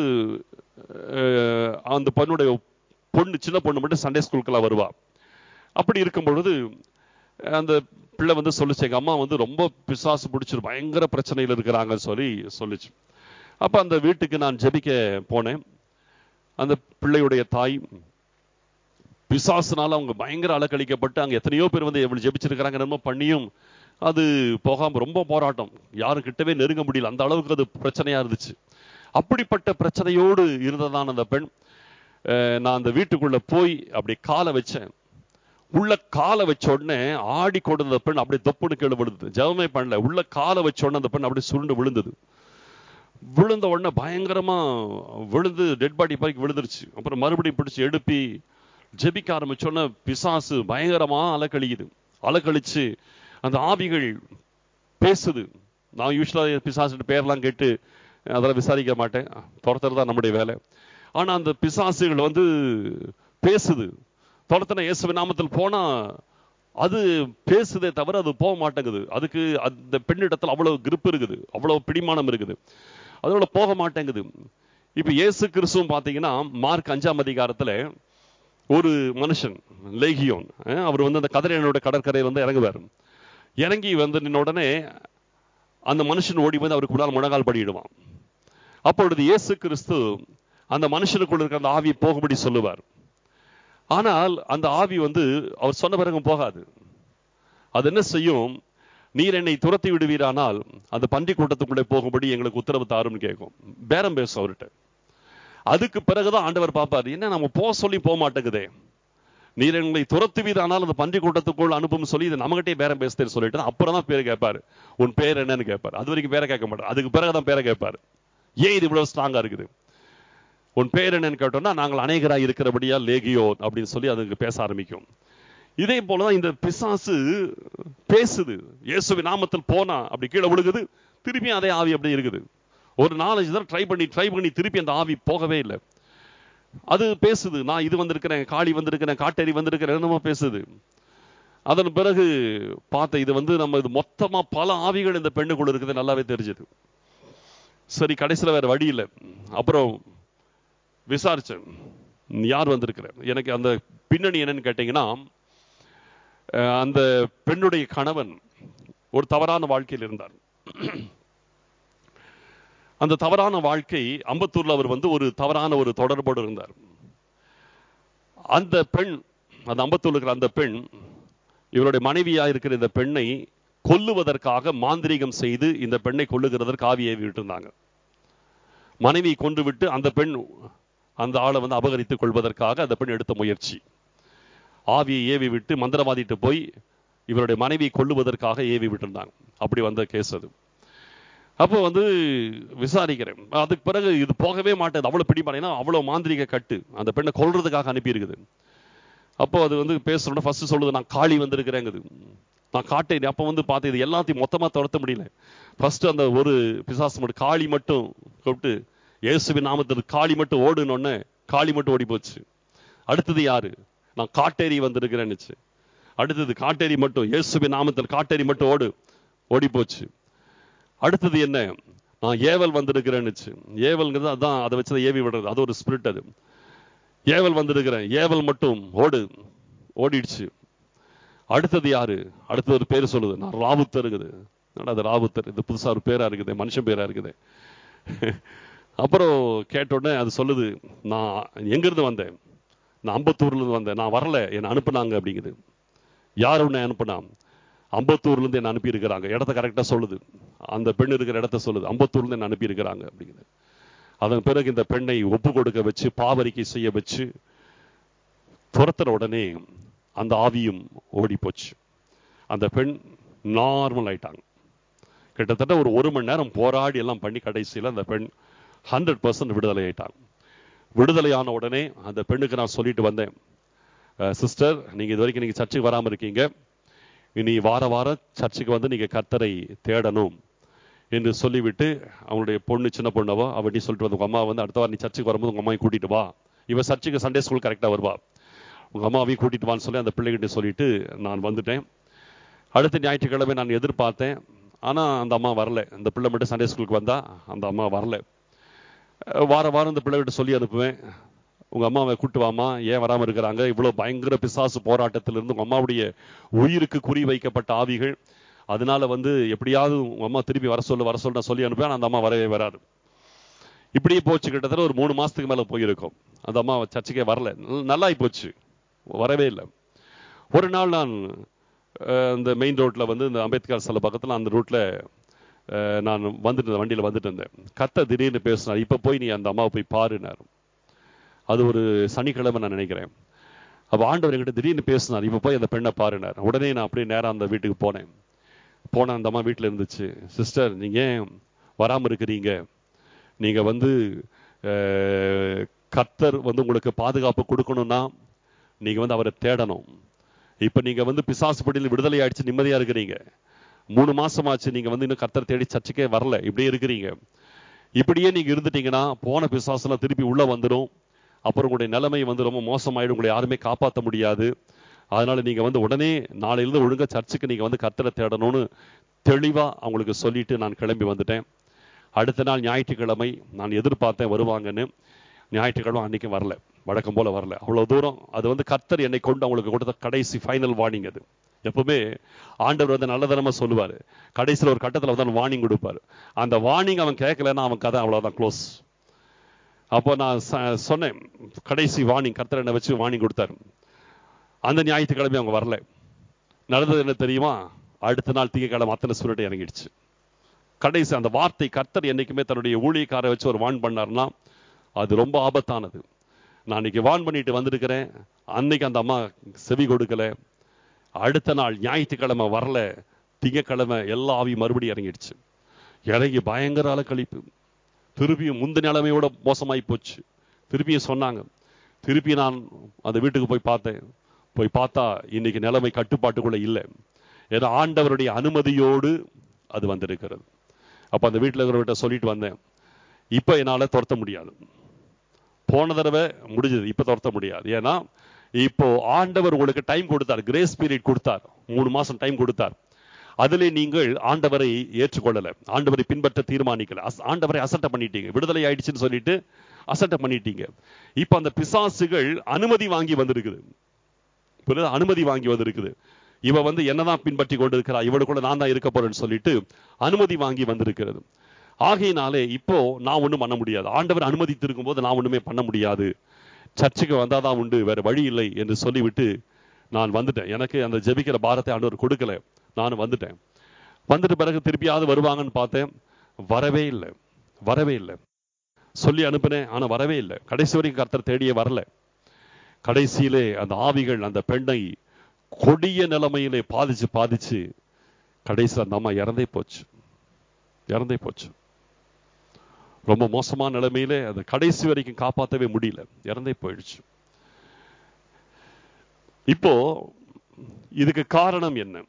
அஹ், அந்த பொண்ணுடைய பொண்ணு சின்ன பொண்ணு மட்டும் சண்டே ஸ்கூலுக்கெல்லாம் வருவா அப்படி இருக்கும் பொழுது அந்த பிள்ளை வந்து சொல்லுச்சு எங்க அம்மா வந்து ரொம்ப பிசாசு பிடிச்சிரு பயங்கர பிரச்சனையில் இருக்கிறாங்கன்னு சொல்லி சொல்லுச்சு அப்ப அந்த வீட்டுக்கு நான் ஜெபிக்க போனேன் அந்த பிள்ளையுடைய தாய் பிசாசுனால அவங்க பயங்கர அலக்கழிக்கப்பட்டு அங்க எத்தனையோ பேர் வந்து எவ்வளவு ஜெபிச்சிருக்கிறாங்க என்னமோ பண்ணியும் அது போகாம ரொம்ப போராட்டம் யாரும் கிட்டவே நெருங்க முடியல அந்த அளவுக்கு அது பிரச்சனையா இருந்துச்சு அப்படிப்பட்ட பிரச்சனையோடு இருந்ததான அந்த பெண் அஹ், நான் அந்த வீட்டுக்குள்ள போய் அப்படி காலை வச்சேன் உள்ள காலை வச்ச உடனே ஆடி கொடுத்த பெண் அப்படியே தொப்புன்னு கீழே விழுந்தது ஜெபமே பண்ணல உள்ள காலை வச்ச உடனே அந்த பெண் அப்படியே சுருண்டு விழுந்தது விழுந்த உடனே பயங்கரமா விழுந்து டெட் பாடி பைக்கு விழுந்துருச்சு அப்புறம் மறுபடியும் பிடிச்சு எடுப்பி ஜெபிக்க ஆரம்பிச்ச உடனே பிசாசு பயங்கரமா அலக்கழிக்குது அலக்கழிச்சு அந்த ஆவிகள் பேசுது நான் யூஸ்வலா பிசாசு பேர்லாம் கேட்டு அதெல்லாம் விசாரிக்க மாட்டேன் துரத்துறது தான் நம்முடைய வேலை ஆனா அந்த பிசாசுகள் வந்து பேசுது துரத்தின இயேசுவின் நாமத்தில் போனா அது பேசுதே தவிர அது போக மாட்டேங்குது அதுக்கு அந்த பெண்ணிடத்தில் அவ்வளவு கிரிப் இருக்குது அவ்வளவு பிடிமானம் இருக்குது அதோட போக மாட்டேங்குது இப்ப இயேசு கிறிஸ்துவும் பாத்தீங்கன்னா மார்க் அஞ்சாம் அதிகாரத்துல ஒரு மனுஷன் லேகியோன் அஹ், அவர் வந்து அந்த கதிரையனோட கடற்கரையில் வந்து இறங்குவார் இறங்கி வந்து நின்ன உடனே அந்த மனுஷன் ஓடி வந்து அவருக்கு முன்னால் முழங்கால் படியிடுவான் அப்பொழுது இயேசு கிறிஸ்து அந்த மனுஷனுக்குள்ள இருக்கிற அந்த ஆவியை போகும்படி சொல்லுவார் ஆனால் அந்த ஆவி வந்து அவர் சொன்ன பிறகு போகாது அது என்ன செய்யும் நீர் என்னை துரத்தி விடுவீரானால் அந்த பன்றி கூட்டத்துக்குள்ளே போகும்படி எங்களுக்கு உத்தரவு தாரும்னு கேட்கும் பேரம் பேசும் அவர்கிட்ட அதுக்கு பிறகுதான் ஆண்டவர் பார்ப்பார் என்ன நம்ம போக சொல்லி போக மாட்டேங்குதே நீர் எங்களை துரத்துவீரானால் அந்த பன்றி கூட்டத்துக்குள் அனுப்பும் சொல்லி இது நம்மகிட்டே பேரம் பேசுதேன்னு சொல்லிட்டு அப்புறம் தான் பேர் கேட்பாரு உன் பேர் என்னன்னு கேட்பார் அது வரைக்கும் பேரை கேட்க மாட்டார் அதுக்கு பிறகுதான் பேரை கேட்பாரு ஏன் இது இவ்வளவு ஸ்ட்ராங்கா இருக்குது உன் பேர் என்னன்னு கேட்டோம்னா நாங்கள் அநேகராய் இருக்கிறபடியா லேகியோ அப்படின்னு சொல்லி அதுக்கு பேச ஆரம்பிக்கும் இதே போலதான் இந்த பிசாசு பேசுது இயேசுவின் நாமத்தில் போனா அப்படி கீழே விழுகுது திருப்பியும் அதே ஆவி அப்படி இருக்குது ஒரு நாலஞ்சு தடவை ட்ரை பண்ணி ட்ரை பண்ணி திருப்பி அந்த ஆவி போகவே இல்லை அது பேசுது நான் இது வந்திருக்கிறேன் காளி வந்திருக்கிறேன் காட்டேரி வந்திருக்கிறேன் என்னமோ பேசுது அதன் பிறகு பார்த்த இது வந்து நம்ம இது மொத்தமா பல ஆவிகள் இந்த பெண்ணுக்குள்ள இருக்குது நல்லாவே தெரிஞ்சது சரி கடைசியில் வேற வழி இல்லை அப்புறம் விசாரிச்சேன் நீ யார் வந்திருக்கிற எனக்கு அந்த பின்னணி என்னன்னு கேட்டீங்கன்னா அஹ், அந்த பெண்ணுடைய கணவன் ஒரு தவறான வாழ்க்கையில் இருந்தார் அந்த தவறான வாழ்க்கை அம்பத்தூர்ல அவர் வந்து ஒரு தவறான ஒரு தொடர்போடு இருந்தார் அந்த பெண் அந்த அம்பத்தூர்ல இருக்கிற அந்த பெண் இவருடைய மனைவியா இருக்கிற இந்த பெண்ணை கொல்லுவதற்காக மாந்திரீகம் செய்து இந்த பெண்ணை கொல்லுகிறதற்கு ஆவியை விட்டிருந்தாங்க மனைவி கொண்டு விட்டு அந்த பெண் அந்த ஆளை வந்து அபகரித்துக் கொள்வதற்காக அந்த பெண் எடுத்த முயற்சி ஆவியை ஏவி விட்டு மந்திரவாதிட்டு போய் இவருடைய மனைவியை கொல்லுவதற்காக ஏவி விட்டிருந்தாங்க அப்படி வந்த கேஸ் அது அப்போ வந்து விசாரிக்கிறேன் அதுக்கு பிறகு இது போகவே மாட்டேது அவ்வளவு பிடிமாட்டேன்னா அவ்வளவு மாந்திரிக கட்டு அந்த பெண்ணை கொல்றதுக்காக அனுப்பி இருக்குது அப்போ அது வந்து பேசணும்னா ஃபர்ஸ்ட் சொல்லுது நான் காளி வந்திருக்கிறேங்குது நான் காட்டேன் அப்போ வந்து பார்த்து இது எல்லாத்தையும் மொத்தமா துரத்த முடியல ஃபர்ஸ்ட் அந்த ஒரு பிசாசு மட்டும் காளி மட்டும் கூப்பிட்டு இயேசுவின் நாமத்தில் காளி மட்டும் ஓடுனோடனே காளி மட்டும் ஓடி போச்சு அடுத்தது யாரு நான் காட்டேரி வந்திருக்கிறேன்னுச்சு அடுத்தது காட்டேரி மட்டும் இயேசுவின் நாமத்தில் காட்டேரி மட்டும் ஓடு ஓடி போச்சு அடுத்தது என்ன நான் ஏவல் வந்திருக்கிறேன்னுச்சு ஏவல்ங்கிறது அதான் அதை வச்சு ஏவி விடுறது அது ஒரு ஸ்பிரிட் அது ஏவல் வந்திருக்கிறேன் ஏவல் மட்டும் ஓடு ஓடிடுச்சு அடுத்தது யாரு அடுத்தது ஒரு பேர் சொல்லுது நான் ராவுத்தர் இருக்குது என்னடா அது ராவுத்தர் இது புதுசா ஒரு பேரா இருக்குது மனுஷன் பேரா இருக்குது அப்புறம் கேட்ட உடனே அது சொல்லுது நான் எங்கிருந்து வந்தேன் நான் அம்பத்தூர்ல இருந்து வந்தேன் நான் வரல என்னை அனுப்புனாங்க அப்படிங்குது யார் உன்னை அனுப்புனா அம்பத்தூர்ல இருந்து என்ன அனுப்பி இருக்கிறாங்க இடத்த கரெக்டா சொல்லுது அந்த பெண் இருக்கிற இடத்த சொல்லுது அம்பத்தூர்ல இருந்து என்ன அனுப்பி இருக்கிறாங்க அப்படிங்குது அதன் பிறகு இந்த பெண்ணை ஒப்பு கொடுக்க வச்சு பாவரிக்கை செய்ய வச்சு துரத்துற உடனே அந்த ஆவியும் ஓடி போச்சு அந்த பெண் நார்மல் ஆயிட்டாங்க கிட்டத்தட்ட ஒரு ஒரு மணி நேரம் போராடி எல்லாம் பண்ணி கடைசியில் அந்த பெண் ஹண்ட்ரட் பர்சன்ட் விடுதலை ஆயிட்டாங்க விடுதலையான உடனே அந்த பெண்ணுக்கு நான் சொல்லிட்டு வந்தேன் சிஸ்டர் நீங்க இது வரைக்கும் நீங்க சர்ச்சுக்கு வராம இருக்கீங்க இனி வார வாரம் சர்ச்சுக்கு வந்து நீங்க கர்த்தரை தேடணும் என்று சொல்லிவிட்டு அவங்களுடைய பொண்ணு சின்ன பொண்ணவோ அவட்டி சொல்லிட்டு வந்து உங்க அம்மா வந்து அடுத்த வாரம் நீ சர்ச்சுக்கு வரும்போது உங்க அம்மாவை கூட்டிட்டு வா இவ சர்ச்சுக்கு சண்டே ஸ்கூல் கரெக்டா வருவா உங்க அம்மாவையும் கூட்டிட்டு வான்னு சொல்லி அந்த பிள்ளைகிட்ட சொல்லிட்டு நான் வந்துட்டேன் அடுத்த ஞாயிற்றுக்கிழமை நான் எதிர்பார்த்தேன் ஆனா அந்த அம்மா வரல அந்த பிள்ளை மட்டும் சண்டே ஸ்கூலுக்கு வந்தா அந்த அம்மா வரல அஹ் வார வாரம் இந்த பிள்ளைகிட்ட சொல்லி அனுப்புவேன் உங்க அம்மாவை கூட்டு வாமா ஏன் வராம இருக்கிறாங்க இவ்வளவு பயங்கர பிசாசு போராட்டத்திலிருந்து உங்க அம்மாவுடைய உயிருக்கு குறி வைக்கப்பட்ட ஆவிகள் அதனால வந்து எப்படியாவது உங்க அம்மா திருப்பி வர சொல்லு வர சொல்லு நான் சொல்லி அனுப்புவேன் அந்த அம்மா வரவே வராது இப்படியே போச்சு கிட்டத்தட்ட ஒரு மூணு மாசத்துக்கு மேல போயிருக்கும் அந்த அம்மா சர்ச்சுக்கே வரல நல்- நல்லாயி போச்சு வரவே இல்லை ஒரு நாள் நான் அஹ், இந்த மெயின் ரோட்ல வந்து இந்த அம்பேத்கர் சிலை பக்கத்துல அந்த ரூட்ல அஹ், நான் வந்துட்டு இருந்தேன் வண்டியில வந்துட்டு இருந்தேன் கத்த திடீர்னு பேசினார் இப்ப போய் நீ அந்த அம்மாவை போய் பாருனார் அது ஒரு சனிக்கிழமை நான் நினைக்கிறேன் அப்ப ஆண்டவர் என்கிட்ட திடீர்னு பேசினார் இப்ப போய் அந்த பெண்ணை பாருனார் உடனே நான் அப்படியே நேரா அந்த வீட்டுக்கு போனேன் போன அந்த அம்மா வீட்டில் இருந்துச்சு சிஸ்டர் நீங்க ஏன் வராம இருக்கிறீங்க நீங்க வந்து அஹ், கர்த்தர் வந்து உங்களுக்கு பாதுகாப்பு கொடுக்கணும்னா நீங்க வந்து அவரை தேடணும் இப்ப நீங்க வந்து பிசாசு படியில் விடுதலை ஆயிடுச்சு நிம்மதியா இருக்கிறீங்க மூணு மாசமாச்சு நீங்க வந்து இன்னும் கர்த்தர் தேடி சர்ச்சுக்கே வரல இப்படியே இருக்கிறீங்க இப்படியே நீங்க இருந்துட்டீங்கன்னா போன பிசாசுலாம் திருப்பி உள்ள வந்துடும் அப்புறம் உங்களுடைய நிலைமை வந்து ரொம்ப மோசமாயிடும் உங்களை யாருமே காப்பாற்ற முடியாது அதனால நீங்க வந்து உடனே நாளையிலிருந்து ஒழுங்கா சர்ச்சுக்கு நீங்க வந்து கர்த்தரை தேடணும்னு தெளிவா அவங்களுக்கு சொல்லிட்டு நான் கிளம்பி வந்துட்டேன் அடுத்த நாள் ஞாயிற்றுக்கிழமை நான் எதிர்பார்த்தேன் வருவாங்கன்னு ஞாயிற்றுக்கிழமை அன்னைக்கு வரல வழக்கம் போல வரல அவ்வளவு தூரம் அது வந்து கர்த்தர் என்னை கொண்டு அவங்களுக்கு கொடுத்த கடைசி ஃபைனல் வார்னிங் அது எப்பவுமே ஆண்டவர் வந்து நல்லதனமா சொல்லுவாரு கடைசியில் ஒரு கட்டத்தில் வந்து வார்னிங் கொடுப்பாரு அந்த வார்னிங் அவன் கேட்கலன்னா அவன் கதை அவ்வளவுதான் க்ளோஸ் அப்போ நான் ச- சொன்னேன் கடைசி வார்னிங் கர்த்தர் என்னை வச்சு வார்னிங் கொடுத்தாரு அந்த ஞாயிற்றுக்கிழமை அவங்க வரல நடந்தது என்ன தெரியுமா அடுத்த நாள் திங்கக்கிழமை அத்தனை சுருட்டை இறங்கிடுச்சு கடைசி அந்த வார்த்தை கர்த்தர் என்னைக்குமே தன்னுடைய ஊழியக்காரை வச்சு ஒரு வான் பண்ணார்னா அது ரொம்ப ஆபத்தானது நான் இன்னைக்கு வான் பண்ணிட்டு வந்திருக்கிறேன் அன்னைக்கு அந்த அம்மா செவி கொடுக்கல அடுத்த நாள் ஞாயிற்றுக்கிழமை வரல திங்கக்கிழமை எல்லா ஆவி மறுபடியும் இறங்கிடுச்சு இறங்கி பயங்கர அலக்கழிப்பு திருப்பியும் முந்த நிலைமையோட மோசமாயி போச்சு திருப்பியும் சொன்னாங்க திருப்பி நான் அந்த வீட்டுக்கு போய் பார்த்தேன் போய் பார்த்தா இன்னைக்கு நிலைமை கட்டுப்பாட்டுக்குள்ள இல்லை ஏன்னா ஆண்டவருடைய அனுமதியோடு அது வந்திருக்கிறது அப்ப அந்த வீட்டில் இருக்கிறவர்கிட்ட சொல்லிட்டு வந்தேன் இப்ப என்னால துரத்த முடியாது போன தடவை முடிஞ்சது இப்ப துரத்த முடியாது ஏன்னா இப்போ ஆண்டவர் உங்களுக்கு டைம் கொடுத்தார் கிரேஸ் பீரியட் கொடுத்தார் மூணு மாசம் டைம் கொடுத்தார் அதிலே நீங்கள் ஆண்டவரை ஏற்றுக்கொள்ளல ஆண்டவரை பின்பற்ற தீர்மானிக்கல அஸ்- ஆண்டவரை அசட்டை பண்ணிட்டீங்க விடுதலை ஆயிடுச்சுன்னு சொல்லிட்டு அசட்டை பண்ணிட்டீங்க இப்ப அந்த பிசாசுகள் அனுமதி வாங்கி வந்திருக்குது புரியுதா? அனுமதி வாங்கி வந்திருக்குது இவ வந்து என்னதான் பின்பற்றி கொண்டிருக்கிறா இவளுக்குள்ள நான் தான் இருக்க போறேன்னு சொல்லிட்டு அனுமதி வாங்கி வந்திருக்கிறது ஆகையினாலே இப்போ நான் ஒண்ணும் பண்ண முடியாது ஆண்டவர் அனுமதித்திருக்கும் போது நான் ஒண்ணுமே பண்ண முடியாது சர்ச்சுக்கு வந்தாதான் உண்டு வேற வழி இல்லை என்று சொல்லிவிட்டு நான் வந்துட்டேன் எனக்கு அந்த ஜெபிக்கிற பாரத்தை ஆண்டவர் கொடுக்கல நானும் வந்துட்டேன் வந்துட்டு பிறகு திருப்பியாவது வருவாங்கன்னு பார்த்தேன் வரவே இல்லை வரவே இல்லை சொல்லி அனுப்பினேன் ஆனா வரவே இல்லை கடைசி வரைக்கும் கர்த்தர் தேடியே வரல கடைசியிலே அந்த ஆவிகள் அந்த பெண்ணை கொடிய நிலைமையிலே பாதிச்சு பாதிச்சு கடைசியில் அந்த அம்மா இறந்தே போச்சு இறந்தே போச்சு ரொம்ப மோசமான நிலைமையிலே அந்த கடைசி வரைக்கும் காப்பாற்றவே முடியல இறந்தே போயிடுச்சு இப்போ இதுக்கு காரணம் என்ன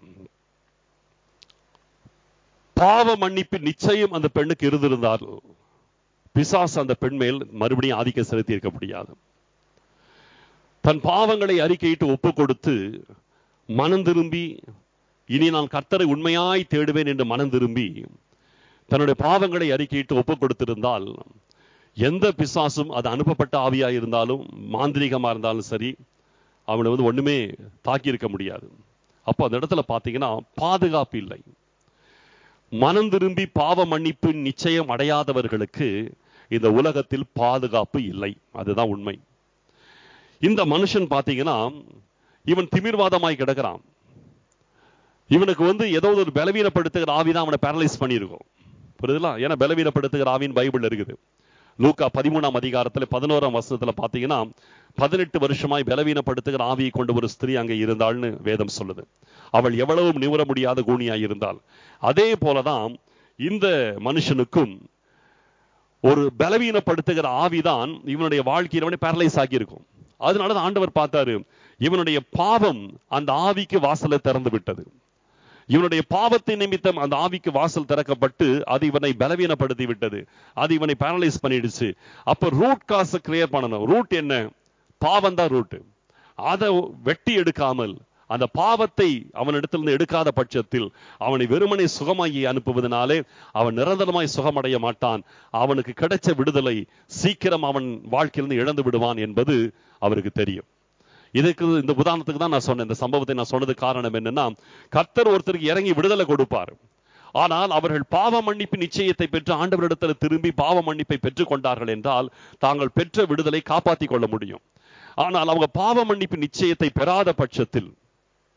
பாவ மன்னிப்பு நிச்சயம் அந்த பெண்ணுக்கு இருந்திருந்தால் பிசாசு அந்த பெண் மேல் மறுபடியும் ஆதிக்கம் செலுத்தி இருக்க முடியாது தன் பாவங்களை அறிக்கையிட்டு ஒப்பு கொடுத்து மனம் திரும்பி இனி நான் கர்த்தரை உண்மையாய் தேடுவேன் என்று மனம் திரும்பி தன்னுடைய பாவங்களை அறிக்கையிட்டு ஒப்பு கொடுத்திருந்தால் எந்த பிசாசும் அது அனுப்பப்பட்ட ஆவியா இருந்தாலும் மாந்திரீகமா இருந்தாலும் சரி அவனை வந்து ஒண்ணுமே தாக்கி இருக்க முடியாது அப்போ அந்த இடத்துல பாத்தீங்கன்னா பாதுகாப்பு இல்லை மனம் திரும்பி பாவ மன்னிப்பு நிச்சயம் அடையாதவர்களுக்கு இந்த உலகத்தில் பாதுகாப்பு இல்லை அதுதான் உண்மை இந்த மனுஷன் பாத்தீங்கன்னா இவன் திமிர்வாதமாய் கிடக்கிறான் இவனுக்கு வந்து ஏதோ ஒரு பலவீனப்படுத்துகிற ஆவிதான் அவனை பேரலைஸ் பண்ணியிருக்கும் புரியுதுங்களா ஏன்னா பலவீனப்படுத்துகிற ஆவின் பைபிள் இருக்குது லூக்கா பதிமூணாம் அதிகாரத்துல பதினோராம் வசனத்துல பாத்தீங்கன்னா பதினெட்டு வருஷமாய் பலவீனப்படுத்துகிற ஆவியை கொண்ட ஒரு ஸ்திரீ அங்கே இருந்தாள்னு வேதம் சொல்லுது அவள் எவ்வளவும் நிவர முடியாத கூனியாய் இருந்தாள் அதே போலதான் இந்த மனுஷனுக்கும் ஒரு பலவீனப்படுத்துகிற ஆவிதான் இவனுடைய வாழ்க்கையில் அவனை பேரலைஸ் ஆகியிருக்கும் அதனால ஆண்டவர் பார்த்தாரு இவனுடைய பாவம் அந்த ஆவிக்கு வாசலை திறந்து விட்டது இவனுடைய பாவத்தை நிமித்தம் அந்த ஆவிக்கு வாசல் திறக்கப்பட்டு அது இவனை பலவீனப்படுத்தி விட்டது அது இவனை பேரலைஸ் பண்ணிடுச்சு அப்ப ரூட் காசை கிளியர் பண்ணணும் ரூட் என்ன பாவம் தான் ரூட் அதை வெட்டி எடுக்காமல் அந்த பாவத்தை அவனிடத்திலிருந்து எடுக்காத பட்சத்தில் அவனை வெறுமனை சுகமாகி அனுப்புவதனாலே அவன் நிரந்தரமாய் சுகமடைய மாட்டான் அவனுக்கு கிடைச்ச விடுதலை சீக்கிரம் அவன் வாழ்க்கையிலிருந்து இழந்து விடுவான் என்பது அவருக்கு தெரியும் இதுக்கு இந்த உதாரணத்துக்கு தான் நான் சொன்னேன் இந்த சம்பவத்தை நான் சொன்னது காரணம் என்னன்னா கர்த்தர் ஒருத்தருக்கு இறங்கி விடுதலை கொடுப்பார் ஆனால் அவர்கள் பாவ மன்னிப்பு நிச்சயத்தை பெற்று ஆண்டவரிடத்தில் திரும்பி பாவ மன்னிப்பை பெற்றுக் கொண்டார்கள் என்றால் தாங்கள் பெற்ற விடுதலை காப்பாற்றிக் கொள்ள முடியும் ஆனால் அவங்க பாவ மன்னிப்பு நிச்சயத்தை பெறாத பட்சத்தில்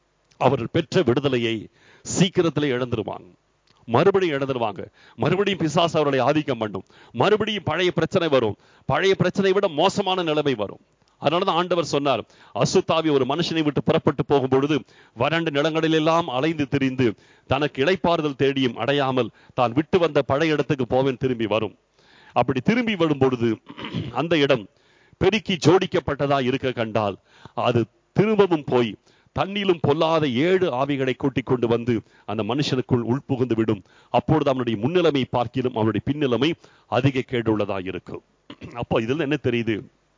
அவர்கள் பெற்ற விடுதலையை சீக்கிரத்திலே இழந்துருவாங்க மறுபடியும் இழந்துருவாங்க மறுபடியும் பிசாசு அவர்களை ஆதிக்கம் பண்ணும் மறுபடியும் பழைய பிரச்சனை வரும் பழைய பிரச்சனை விட மோசமான நிலைமை வரும் அதனாலதான் ஆண்டவர் சொன்னார் அசுத்தாவி ஒரு மனுஷனை விட்டு புறப்பட்டு போகும் பொழுது வறண்ட நிலங்களிலெல்லாம் அலைந்து திரிந்து தனக்கு இளைப்பாறுதல் தேடியும் அடையாமல் தான் விட்டு வந்த பழைய இடத்துக்கு போவேன் திரும்பி வரும் அப்படி திரும்பி வரும் பொழுது அந்த இடம் பெருக்கி ஜோடிக்கப்பட்டதா இருக்க கண்டால் அது திரும்பவும் போய் தண்ணிலும் பொல்லாத ஏழு ஆவிகளை கூட்டிக் கொண்டு வந்து அந்த மனுஷனுக்குள் உள்புகுந்து விடும் அப்பொழுது அவனுடைய முன்னிலைமை பார்க்கிலும் அவனுடைய பின்னிலைமை அதிக கேடுள்ளதா இருக்கும் அப்போ இதுல என்ன தெரியுது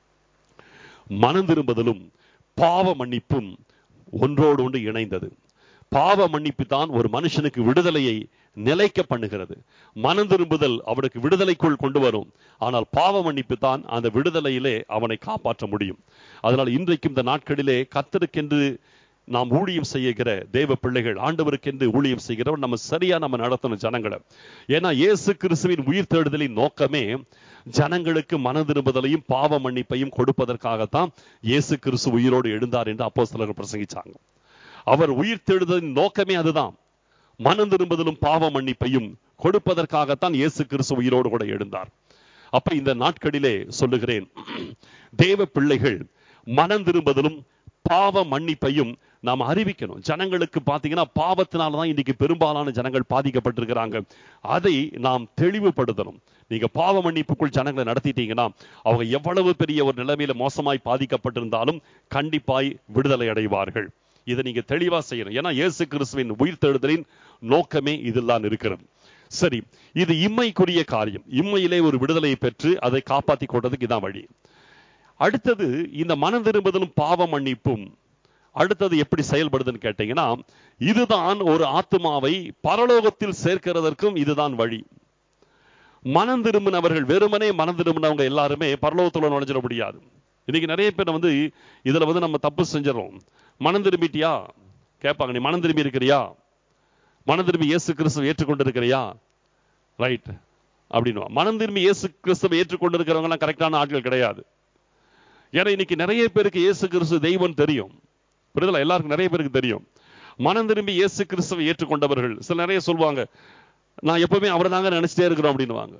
மனம் திரும்புதலும் பாவ மன்னிப்பும் ஒன்றோடு ஒன்று இணைந்தது பாவ மன்னிப்பு தான் ஒரு மனுஷனுக்கு விடுதலையை நிலைக்க பண்ணுகிறது மனம் திரும்புதல் அவனுக்கு விடுதலைக்குள் கொண்டு வரும் ஆனால் பாவ மன்னிப்பு தான் அந்த விடுதலையிலே அவனை காப்பாற்ற முடியும் அதனால் இன்றைக்கும் இந்த நாட்களிலே கத்தருக்கென்று நாம் ஊழியம் செய்கிற தேவ பிள்ளைகள் ஆண்டவருக்கென்று ஊழியம் செய்கிறவர் நம்ம சரியா நம்ம நடத்தணும் ஜனங்களை ஏன்னா இயேசு கிறிஸ்துவின் உயிர் தேடுதலின் நோக்கமே ஜனங்களுக்கு மன திரும்புதலையும் பாவ மன்னிப்பையும் கொடுப்பதற்காகத்தான் இயேசு கிறிஸ்து உயிரோடு எழுந்தார் என்று அப்போ சிலர் பிரசங்கிச்சாங்க அவர் உயிர் தேடுதலின் நோக்கமே அதுதான் மனம் திரும்புதலும் பாவ மன்னிப்பையும் கொடுப்பதற்காகத்தான் இயேசு கிறிஸ்து உயிரோடு கூட எழுந்தார் அப்ப இந்த நாட்களிலே சொல்லுகிறேன் தேவ பிள்ளைகள் மனம் திரும்புதலும் பாவ மன்னிப்பையும் நாம் அறிவிக்கணும் ஜனங்களுக்கு பாத்தீங்கன்னா பாவத்தினாலதான் இன்னைக்கு பெரும்பாலான ஜனங்கள் பாதிக்கப்பட்டிருக்கிறாங்க அதை நாம் தெளிவுபடுத்தணும் நீங்க பாவ மன்னிப்புக்குள் ஜனங்களை நடத்திட்டீங்கன்னா அவங்க எவ்வளவு பெரிய ஒரு நிலைமையில மோசமாய் பாதிக்கப்பட்டிருந்தாலும் கண்டிப்பாய் விடுதலை அடைவார்கள் இதை நீங்க தெளிவா செய்யணும் ஏன்னா இயேசு கிறிஸ்துவின் உயிர் தேடுதலின் நோக்கமே இதெல்லாம் இருக்கிறது சரி இது இம்மைக்குரிய காரியம் இம்மையிலே ஒரு விடுதலையை பெற்று அதை காப்பாத்தி கொண்டதுக்கு இதான் வழி அடுத்தது இந்த மனம் திரும்புதலும் பாவ மன்னிப்பும் அடுத்தது எப்படி செயல்படுதுன்னு கேட்டீங்கன்னா இதுதான் ஒரு ஆத்மாவை பரலோகத்தில் சேர்க்கிறதற்கும் இதுதான் வழி மனம் திரும்பினவர்கள் வெறுமனே மனம் திரும்பினவங்க எல்லாருமே பரலோகத்துல நுழைஞ்சிட முடியாது இன்னைக்கு நிறைய பேர் வந்து இதுல வந்து நம்ம தப்பு செஞ்சிடறோம் மனம் திரும்பிட்டியா கேட்பாங்க நீ மனம் திரும்பி இருக்கிறியா மனம் திரும்பி இயேசு கிறிஸ்துவை ஏற்றுக்கொண்டு இருக்கிறியா ரைட் அப்படின்னு மனம் திரும்பி இயேசு கிறிஸ்துவை ஏற்றுக்கொண்டு இருக்கிறவங்க எல்லாம் கரெக்டான ஆட்கள் கிடையாது ஏன்னா இன்னைக்கு நிறைய பேருக்கு இயேசு கிறிஸ்து தெய்வம் தெரியும் புரிதலா எல்லாருக்கும் நிறைய பேருக்கு தெரியும் மனம் திரும்பி இயேசு கிறிஸ்துவை ஏற்றுக்கொண்டவர்கள் சில நிறைய சொல்லுவாங்க நான் எப்பவுமே அவரை தாங்க நினைச்சிட்டே இருக்கிறோம் அப்படின்னுவாங்க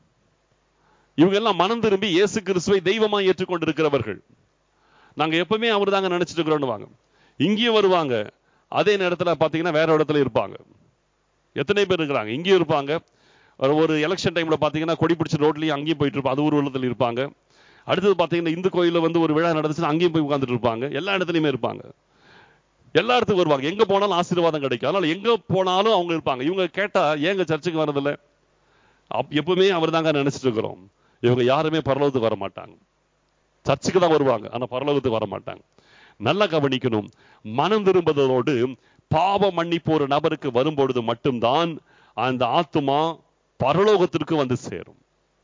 இவங்க எல்லாம் மனம் திரும்பி இயேசு கிறிஸ்துவை தெய்வமா ஏற்றுக்கொண்டிருக்கிறவர்கள் நாங்க எப்பவுமே அவர் தாங்க நினைச்சிட்டு இருக்கிறோம்னு இங்கேயும் வருவாங்க அதே நேரத்தில் பார்த்தீங்கன்னா வேற இடத்துல இருப்பாங்க எத்தனை பேர் இருக்கிறாங்க இங்கேயும் இருப்பாங்க ஒரு எலெக்ஷன் டைம்ல பார்த்தீங்கன்னா கொடி பிடிச்ச ரோட்லயும் அங்கேயும் போயிட்டு இருப்பாங்க அது ஊர்வலத்தில் இருப்பாங்க அடுத்தது பார்த்தீங்கன்னா இந்து கோயிலில் வந்து ஒரு விழா நடந்துச்சுன்னா அங்கேயும் போய் உட்காந்துட்டு இருப்பாங்க எல்லா இடத்துலையுமே இருப்பாங்க எல்லா இடத்துக்கும் வருவாங்க எங்க போனாலும் ஆசீர்வாதம் கிடைக்கும் அதனால எங்க போனாலும் அவங்க இருப்பாங்க இவங்க கேட்டா ஏங்க சர்ச்சுக்கு வரதில்ல எப்பவுமே அவர் தாங்க நினைச்சிட்டு இருக்கிறோம் இவங்க யாருமே பரலோகத்துக்கு வர மாட்டாங்க சர்ச்சுக்கு தான் வருவாங்க ஆனா பரலோகத்துக்கு வர மாட்டாங்க நல்லா கவனிக்கணும் மனம் திரும்புவதோடு பாவ மன்னிப்பு ஒரு நபருக்கு வரும்பொழுது மட்டும்தான் அந்த ஆத்துமா பரலோகத்திற்கு வந்து சேரும்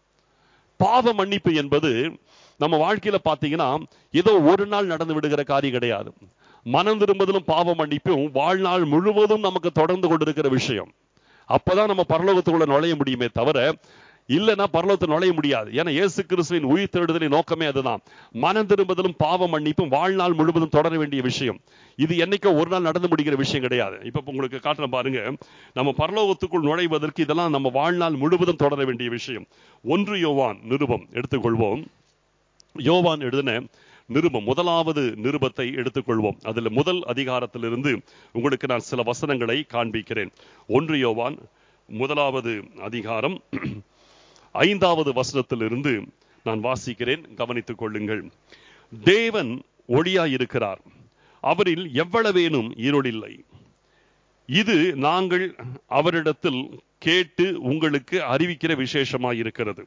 பாவ மன்னிப்பு என்பது நம்ம வாழ்க்கையில பாத்தீங்கன்னா ஏதோ ஒரு நாள் நடந்து விடுகிற காரியம் கிடையாது மனம் திரும்புதலும் பாவ மன்னிப்பும் வாழ்நாள் முழுவதும் நமக்கு தொடர்ந்து கொண்டிருக்கிற விஷயம் அப்பதான் நம்ம பரலோகத்துக்குள்ள நுழைய முடியுமே தவிர இல்லைன்னா பரலோகத்தை நுழைய முடியாது ஏன்னா இயேசு கிறிஸ்துவின் உயிர் தேடுதலின் நோக்கமே அதுதான் மனம் திரும்புதலும் பாவ மன்னிப்பும் வாழ்நாள் முழுவதும் தொடர வேண்டிய விஷயம் இது என்னைக்கோ ஒரு நாள் நடந்து முடிக்கிற விஷயம் கிடையாது இப்ப உங்களுக்கு காட்டுற பாருங்க நம்ம பரலோகத்துக்குள் நுழைவதற்கு இதெல்லாம் நம்ம வாழ்நாள் முழுவதும் தொடர வேண்டிய விஷயம் ஒன்று யோவான் நிருபம் எடுத்துக்கொள்வோம் யோவான் எழுதின நிருபம் முதலாவது நிருபத்தை எடுத்துக்கொள்வோம் அதுல முதல் அதிகாரத்திலிருந்து உங்களுக்கு நான் சில வசனங்களை காண்பிக்கிறேன் ஒன்று யோவான் முதலாவது அதிகாரம் ஐந்தாவது வசனத்திலிருந்து நான் வாசிக்கிறேன் கவனித்துக் கொள்ளுங்கள் தேவன் ஒளியாயிருக்கிறார் அவரில் எவ்வளவேனும் இருளில்லை இது நாங்கள் அவரிடத்தில் கேட்டு உங்களுக்கு அறிவிக்கிற விசேஷமாயிருக்கிறது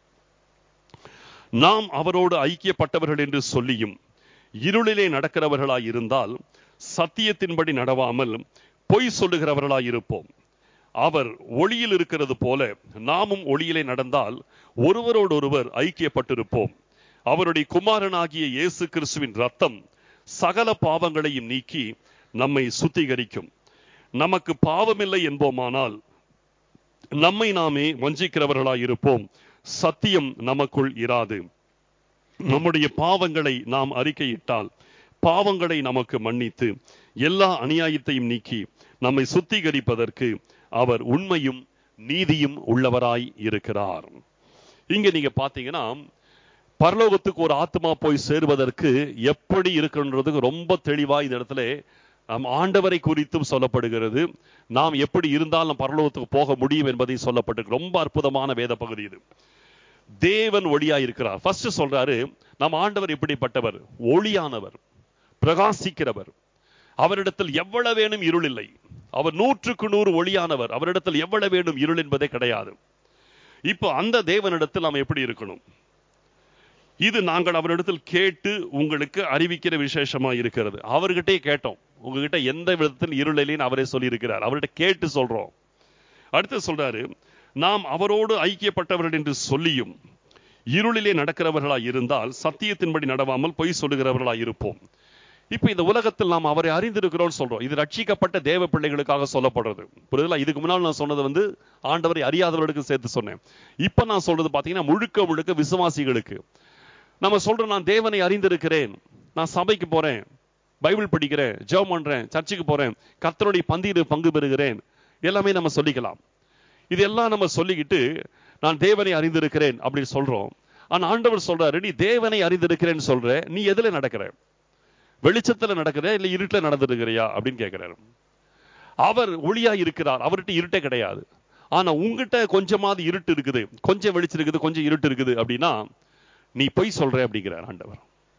நாம் அவரோடு ஐக்கியப்பட்டவர்கள் என்று சொல்லியும் இருளிலே நடக்கிறவர்களாய் இருந்தால் சத்தியத்தின்படி நடவாமல் பொய் சொல்லுகிறவர்களாய் இருப்போம் அவர் ஒளியில் இருக்கிறது போல நாமும் ஒளியிலே நடந்தால் ஒருவரோடொருவர் ஐக்கியப்பட்டிருப்போம் அவருடைய குமாரனாகிய இயேசு கிறிஸ்துவின் ரத்தம் சகல பாவங்களையும் நீக்கி நம்மை சுத்திகரிக்கும் நமக்கு பாவமில்லை என்போமானால் நம்மை நாமே வஞ்சிக்கிறவர்களாய் இருப்போம் சத்தியம் நமக்குள் இராது நம்முடைய பாவங்களை நாம் அறிக்கையிட்டால் பாவங்களை நமக்கு மன்னித்து எல்லா அநியாயத்தையும் நீக்கி நம்மை சுத்திகரிப்பதற்கு அவர் உண்மையும் நீதியும் உள்ளவராய் இருக்கிறார் இங்க நீங்க பாத்தீங்கன்னா பரலோகத்துக்கு ஒரு ஆத்மா போய் சேருவதற்கு எப்படி இருக்குன்றதுக்கு ரொம்ப தெளிவா இந்த இடத்துல நம் ஆண்டவரை குறித்தும் சொல்லப்படுகிறது நாம் எப்படி இருந்தாலும் பரலோகத்துக்கு போக முடியும் என்பதை சொல்லப்பட்டிருக்கு ரொம்ப அற்புதமான வேத பகுதி இது தேவன் ஒளியா இருக்கிறார் ஃபர்ஸ்ட் சொல்றாரு நம் ஆண்டவர் எப்படிப்பட்டவர் ஒளியானவர் பிரகாசிக்கிறவர் அவரிடத்தில் எவ்வளவு வேணும் இருள் இல்லை அவர் நூற்றுக்கு நூறு ஒளியானவர் அவரிடத்தில் எவ்வளவு வேணும் இருள் என்பதே கிடையாது இப்போ அந்த தேவனிடத்தில் நாம் எப்படி இருக்கணும் இது நாங்கள் அவரிடத்தில் கேட்டு உங்களுக்கு அறிவிக்கிற விசேஷமா இருக்கிறது அவர்கிட்டயே கேட்டோம் உங்ககிட்ட எந்த விதத்தில் இருள் இல்லைன்னு அவரே சொல்லியிருக்கிறார் அவர்கிட்ட கேட்டு சொல்றோம் அடுத்து சொல்றாரு நாம் அவரோடு ஐக்கியப்பட்டவர்கள் என்று சொல்லியும் இருளிலே நடக்கிறவர்களா இருந்தால் சத்தியத்தின்படி நடவாமல் பொய் சொல்லுகிறவர்களா இருப்போம் இப்ப இந்த உலகத்தில் நாம் அவரை அறிந்திருக்கிறோம் சொல்றோம் இது ரட்சிக்கப்பட்ட தேவ பிள்ளைகளுக்காக சொல்லப்படுறது புரியுதுல இதுக்கு முன்னால் நான் சொன்னது வந்து ஆண்டவரை அறியாதவர்களுக்கு சேர்த்து சொன்னேன் இப்ப நான் சொல்றது பாத்தீங்கன்னா முழுக்க முழுக்க விசுவாசிகளுக்கு நம்ம சொல்றோம் நான் தேவனை அறிந்திருக்கிறேன் நான் சபைக்கு போறேன் பைபிள் படிக்கிறேன் ஜெபம் பண்றேன் சர்ச்சுக்கு போறேன் கர்த்தருடைய பந்தியில் பங்கு பெறுகிறேன் எல்லாமே நம்ம சொல்லிக்கலாம் இதெல்லாம் நம்ம சொல்லிக்கிட்டு நான் தேவனை அறிந்திருக்கிறேன் அப்படின்னு சொல்றோம் ஆனா ஆண்டவர் சொல்றாரு நீ தேவனை அறிந்திருக்கிறேன்னு சொல்ற நீ எதுல நடக்கிற வெளிச்சத்துல நடக்கிற இல்ல இருட்டுல நடந்துருக்கிறியா அப்படின்னு கேட்கிறாரு அவர் ஒளியா இருக்கிறார் அவர்கிட்ட இருட்டே கிடையாது ஆனா உங்ககிட்ட கொஞ்சமாவது இருட்டு இருக்குது கொஞ்சம் வெளிச்சம் இருக்குது கொஞ்சம் இருட்டு இருக்குது அப்படின்னா நீ பொய் சொல்ற அப்படிங்கிறார் ஆண்டவர்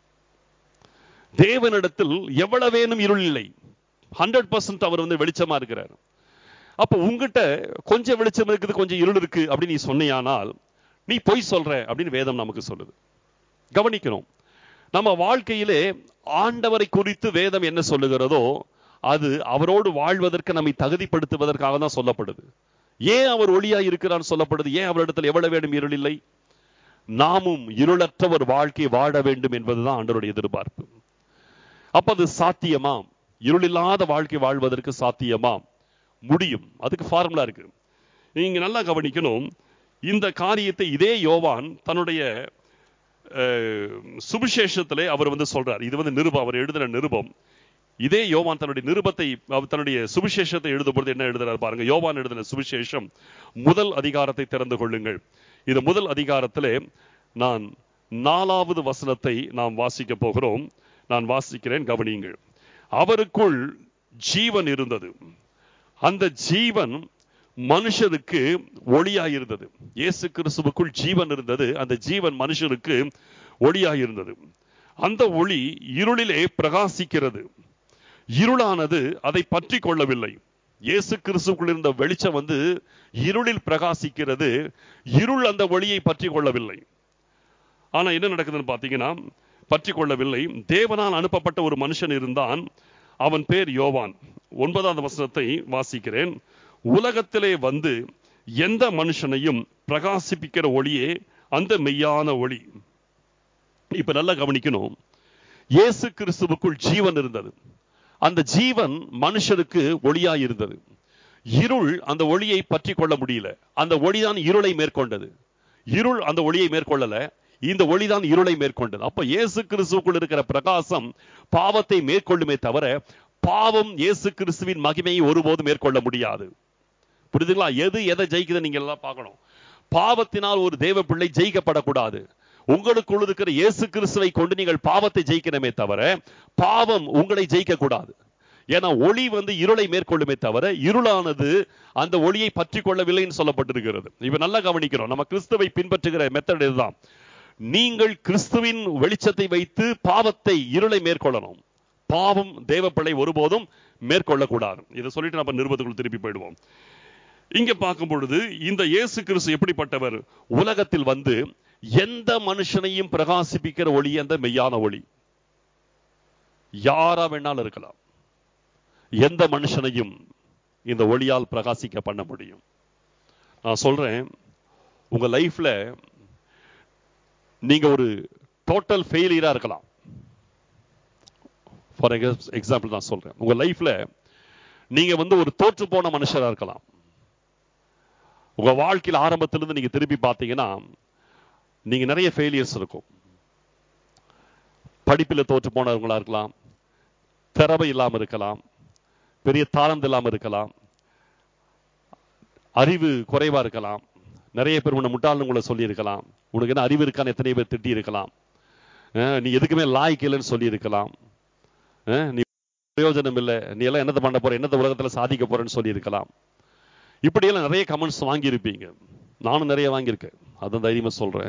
தேவனிடத்தில் எவ்வளவு வேணும் இருள் இல்லை ஹண்ட்ரட் பர்சன்ட் அவர் வந்து வெளிச்சமா இருக்கிறார் அப்ப உங்ககிட்ட கொஞ்சம் வெளிச்சம் இருக்குது கொஞ்சம் இருள் இருக்கு அப்படின்னு நீ சொன்னியானால் நீ பொய் சொல்ற அப்படின்னு வேதம் நமக்கு சொல்லுது கவனிக்கணும் நம்ம வாழ்க்கையிலே ஆண்டவரை குறித்து வேதம் என்ன சொல்லுகிறதோ அது அவரோடு வாழ்வதற்கு நம்மை தகுதிப்படுத்துவதற்காக தான் சொல்லப்படுது ஏன் அவர் ஒளியா இருக்கிறான்னு சொல்லப்படுது ஏன் அவரிடத்தில் எவ்வளவு வேணும் இருள் இல்லை நாமும் இருளற்ற ஒரு வாழ்க்கை வாழ வேண்டும் என்பதுதான் ஆண்டவருடைய எதிர்பார்ப்பு அப்ப அது சாத்தியமா இருளில்லாத வாழ்க்கை வாழ்வதற்கு சாத்தியமா முடியும் அதுக்கு ஃபார்முலா இருக்கு நீங்க நல்லா கவனிக்கணும் இந்த காரியத்தை இதே யோவான் தன்னுடைய சுவிசேஷத்திலே அவர் வந்து சொல்றார் இது வந்து நிருபம் அவர் எழுதின நிருபம் இதே யோவான் தன்னுடைய நிருபத்தை தன்னுடைய சுவிசேஷத்தை எழுதும் பொழுது என்ன எழுதுறாரு பாருங்க யோவான் எழுதின சுவிசேஷம் முதல் அதிகாரத்தை திறந்து கொள்ளுங்கள் இது முதல் அதிகாரத்திலே நான் நாலாவது வசனத்தை நாம் வாசிக்க போகிறோம் நான் வாசிக்கிறேன் கவனியுங்கள் அவருக்குள் ஜீவன் இருந்தது அந்த ஜீவன் மனுஷருக்கு ஒளியாயிருந்தது இயேசு கிறிஸ்துவுக்குள் ஜீவன் இருந்தது அந்த ஜீவன் மனுஷருக்கு ஒளியாயிருந்தது அந்த ஒளி இருளிலே பிரகாசிக்கிறது இருளானது அதை பற்றி கொள்ளவில்லை இயேசு கிறிஸ்துக்குள் இருந்த வெளிச்சம் வந்து இருளில் பிரகாசிக்கிறது இருள் அந்த ஒளியை பற்றி கொள்ளவில்லை ஆனா என்ன நடக்குதுன்னு பாத்தீங்கன்னா பற்றி கொள்ளவில்லை தேவனால் அனுப்பப்பட்ட ஒரு மனுஷன் இருந்தான் அவன் பேர் யோவான் ஒன்பதாவது வசனத்தை வாசிக்கிறேன் உலகத்திலே வந்து எந்த மனுஷனையும் பிரகாசிப்பிக்கிற ஒளியே அந்த மெய்யான ஒளி இப்ப நல்லா கவனிக்கணும் இயேசு கிறிஸ்துவுக்குள் ஜீவன் இருந்தது அந்த ஜீவன் மனுஷருக்கு ஒளியா இருந்தது இருள் அந்த ஒளியை பற்றி கொள்ள முடியல அந்த ஒளிதான் இருளை மேற்கொண்டது இருள் அந்த ஒளியை மேற்கொள்ளல இந்த ஒளிதான் இருளை மேற்கொண்டது அப்ப இயேசு கிறிஸ்துவுக்குள் இருக்கிற பிரகாசம் பாவத்தை மேற்கொள்ளுமே தவிர பாவம் இயேசு கிறிஸ்துவின் மகிமையை ஒருபோதும் மேற்கொள்ள முடியாது புரியுதுங்களா எது எதை ஜெயிக்குது நீங்க எல்லாம் பார்க்கணும் பாவத்தினால் ஒரு தேவ பிள்ளை ஜெயிக்கப்படக்கூடாது உங்களுக்குள் இருக்கிற இயேசு கிறிஸ்துவை கொண்டு நீங்கள் பாவத்தை ஜெயிக்கணுமே தவிர பாவம் உங்களை ஜெயிக்க கூடாது ஏன்னா ஒளி வந்து இருளை மேற்கொள்ளுமே தவிர இருளானது அந்த ஒளியை பற்றி கொள்ளவில்லைன்னு சொல்லப்பட்டிருக்கிறது இப்ப நல்லா கவனிக்கிறோம் நம்ம கிறிஸ்துவை பின்பற்றுகிற மெத்தட் இதுதான் நீங்கள் கிறிஸ்துவின் வெளிச்சத்தை வைத்து பாவத்தை இருளை மேற்கொள்ளணும் பாவம் தேவப்பிள்ளை ஒருபோதும் மேற்கொள்ளக்கூடாது இதை சொல்லிட்டு நம்ம நிருபத்துக்குள் திருப்பி போயிடுவோம் இங்க பார்க்கும் பொழுது இந்த இயேசு கிறிஸ்து எப்படிப்பட்டவர் உலகத்தில் வந்து எந்த மனுஷனையும் பிரகாசிப்பிக்கிற ஒளி அந்த மெய்யான ஒளி யாரா வேணாலும் இருக்கலாம் எந்த மனுஷனையும் இந்த ஒளியால் பிரகாசிக்க பண்ண முடியும் நான் சொல்றேன் உங்க லைஃப்ல நீங்க ஒரு டோட்டல் ஃபெயிலியரா இருக்கலாம் ஃபார் எக்ஸாம்பிள் நான் சொல்றேன் உங்க லைஃப்ல நீங்க வந்து ஒரு தோற்று போன மனுஷரா இருக்கலாம் உங்க வாழ்க்கையில் ஆரம்பத்திலிருந்து நீங்க திருப்பி பார்த்தீங்கன்னா நீங்க நிறைய ஃபெயிலியர்ஸ் இருக்கும் படிப்பில் தோற்று போனவங்களா இருக்கலாம் திறமை இல்லாம இருக்கலாம் பெரிய தாளம் இல்லாம இருக்கலாம் அறிவு குறைவா இருக்கலாம் நிறைய பேர் உன்னை முட்டாள்னு உங்களை சொல்லி இருக்கலாம் உனக்கு என்ன அறிவு இருக்கான்னு எத்தனை பேர் திட்டி இருக்கலாம் அஹ் நீ எதுக்குமே லாய்க்கு இல்லைன்னு சொல்லி இருக்கலாம் அஹ் நீ பிரயோஜனம் இல்லை நீ எல்லாம் என்னத்தை பண்ண போற என்னத்த உலகத்துல சாதிக்க போறேன்னு சொல்லி இருக்கலாம் இப்படியெல்லாம் நிறைய கமெண்ட்ஸ் வாங்கியிருப்பீங்க நானும் நிறைய வாங்கியிருக்கேன் அதான் தைரியமா சொல்றேன்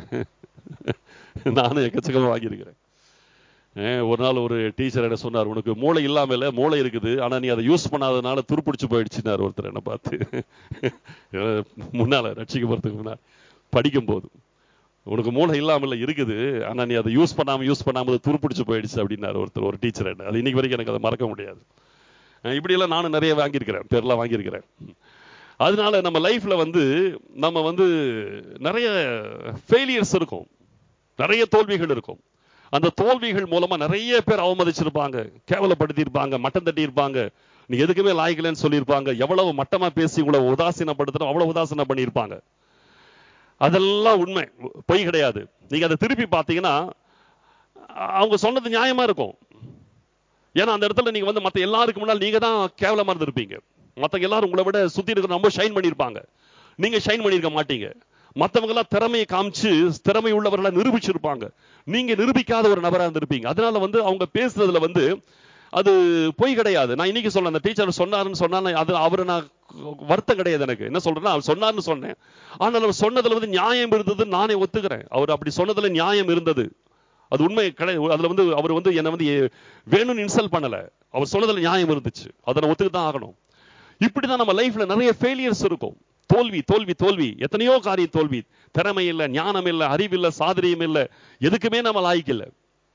நானும் எக்கச்சக்கமா வாங்கியிருக்கிறேன் அஹ் ஒரு நாள் ஒரு டீச்சர் என்ன சொன்னார் உனக்கு மூளை இல்லாம இல்ல மூளை இருக்குது ஆனா நீ அதை யூஸ் பண்ணாதனால துருப்பிடிச்சு போயிடுச்சுன்னார் ஒருத்தர் என்ன பார்த்து அஹ் முன்னால ரட்சிக்க போறதுக்கு முன்னாடி படிக்கும் போது உனக்கு மூளை இல்லாம இல்ல இருக்குது ஆனா நீ அதை யூஸ் பண்ணாம யூஸ் பண்ணாம அது துருப்பிடிச்சு போயிடுச்சு அப்படின்னாரு ஒருத்தர் ஒரு டீச்சர் என்ன அது இன்னைக்கு வரைக்கும் எனக்கு அதை மறக்க முடியாது அஹ் இப்படி எல்லாம் நானும் நிறைய வாங்கியிருக்கிறேன் பேர்லாம் வாங்கியிருக்கிறேன் அதனால நம்ம லைஃப்ல வந்து நம்ம வந்து நிறைய ஃபெயிலியர்ஸ் இருக்கும் நிறைய தோல்விகள் இருக்கும் அந்த தோல்விகள் மூலமா நிறைய பேர் அவமதிச்சிருப்பாங்க கேவலப்படுத்தியிருப்பாங்க மட்டம் தட்டி இருப்பாங்க நீ எதுக்குமே லாய்க்கலன்னு சொல்லியிருப்பாங்க எவ்வளவு மட்டமா பேசி உங்களை உதாசீனப்படுத்தணும் அவ்வளவு உதாசீனம் பண்ணியிருப்பாங்க அதெல்லாம் உண்மை பொய் கிடையாது நீங்க அதை திருப்பி பார்த்தீங்கன்னா அவங்க சொன்னது நியாயமா இருக்கும் ஏன்னா அந்த இடத்துல நீங்க வந்து மத்த எல்லாருக்கு முன்னால் நீங்க தான் கேவலமா இருந்திருப்பீங்க மத்தவங்க எல்லாரும் உங்களை விட சுத்தி இருக்கிற ரொம்ப ஷைன் பண்ணியிருப்பாங்க நீங்க ஷைன் பண்ணியிருக்க மாட்டீங்க மத்தவங்க எல்லாம் திறமையை காமிச்சு திறமை உள்ளவர்களை நிரூபிச்சிருப்பாங்க நீங்க நிரூபிக்காத ஒரு நபரா இருந்திருப்பீங்க அதனால வந்து அவங்க பேசுறதுல வந்து அது பொய் கிடையாது நான் இன்னைக்கு சொல்றேன் அந்த டீச்சர் சொன்னாருன்னு சொன்னா அது அவரை நான் வருத்தம் கிடையாது எனக்கு என்ன சொல்றேன்னா அவர் சொன்னார்னு சொன்னேன் ஆனால் அவர் சொன்னதுல வந்து நியாயம் இருந்தது நானே ஒத்துக்கிறேன் அவர் அப்படி சொன்னதுல நியாயம் இருந்தது அது உண்மை கிடையாது அதுல வந்து அவர் வந்து என்னை வந்து எ- வேணும்னு இன்சல்ட் பண்ணல அவர் சொன்னதுல நியாயம் இருந்துச்சு அதை நான் ஒத்துக்க தான் ஆகணும் இப்படிதான் நம்ம லைஃப்ல நிறைய ஃபெயிலியர்ஸ் இருக்கும் தோல்வி தோல்வி தோல்வி எத்தனையோ காரிய தோல்வி திறமை இல்ல ஞானம் இல்ல அறிவு இல்ல சாதரியம் இல்ல எதுக்குமே நம்ம லாய்க்கு இல்ல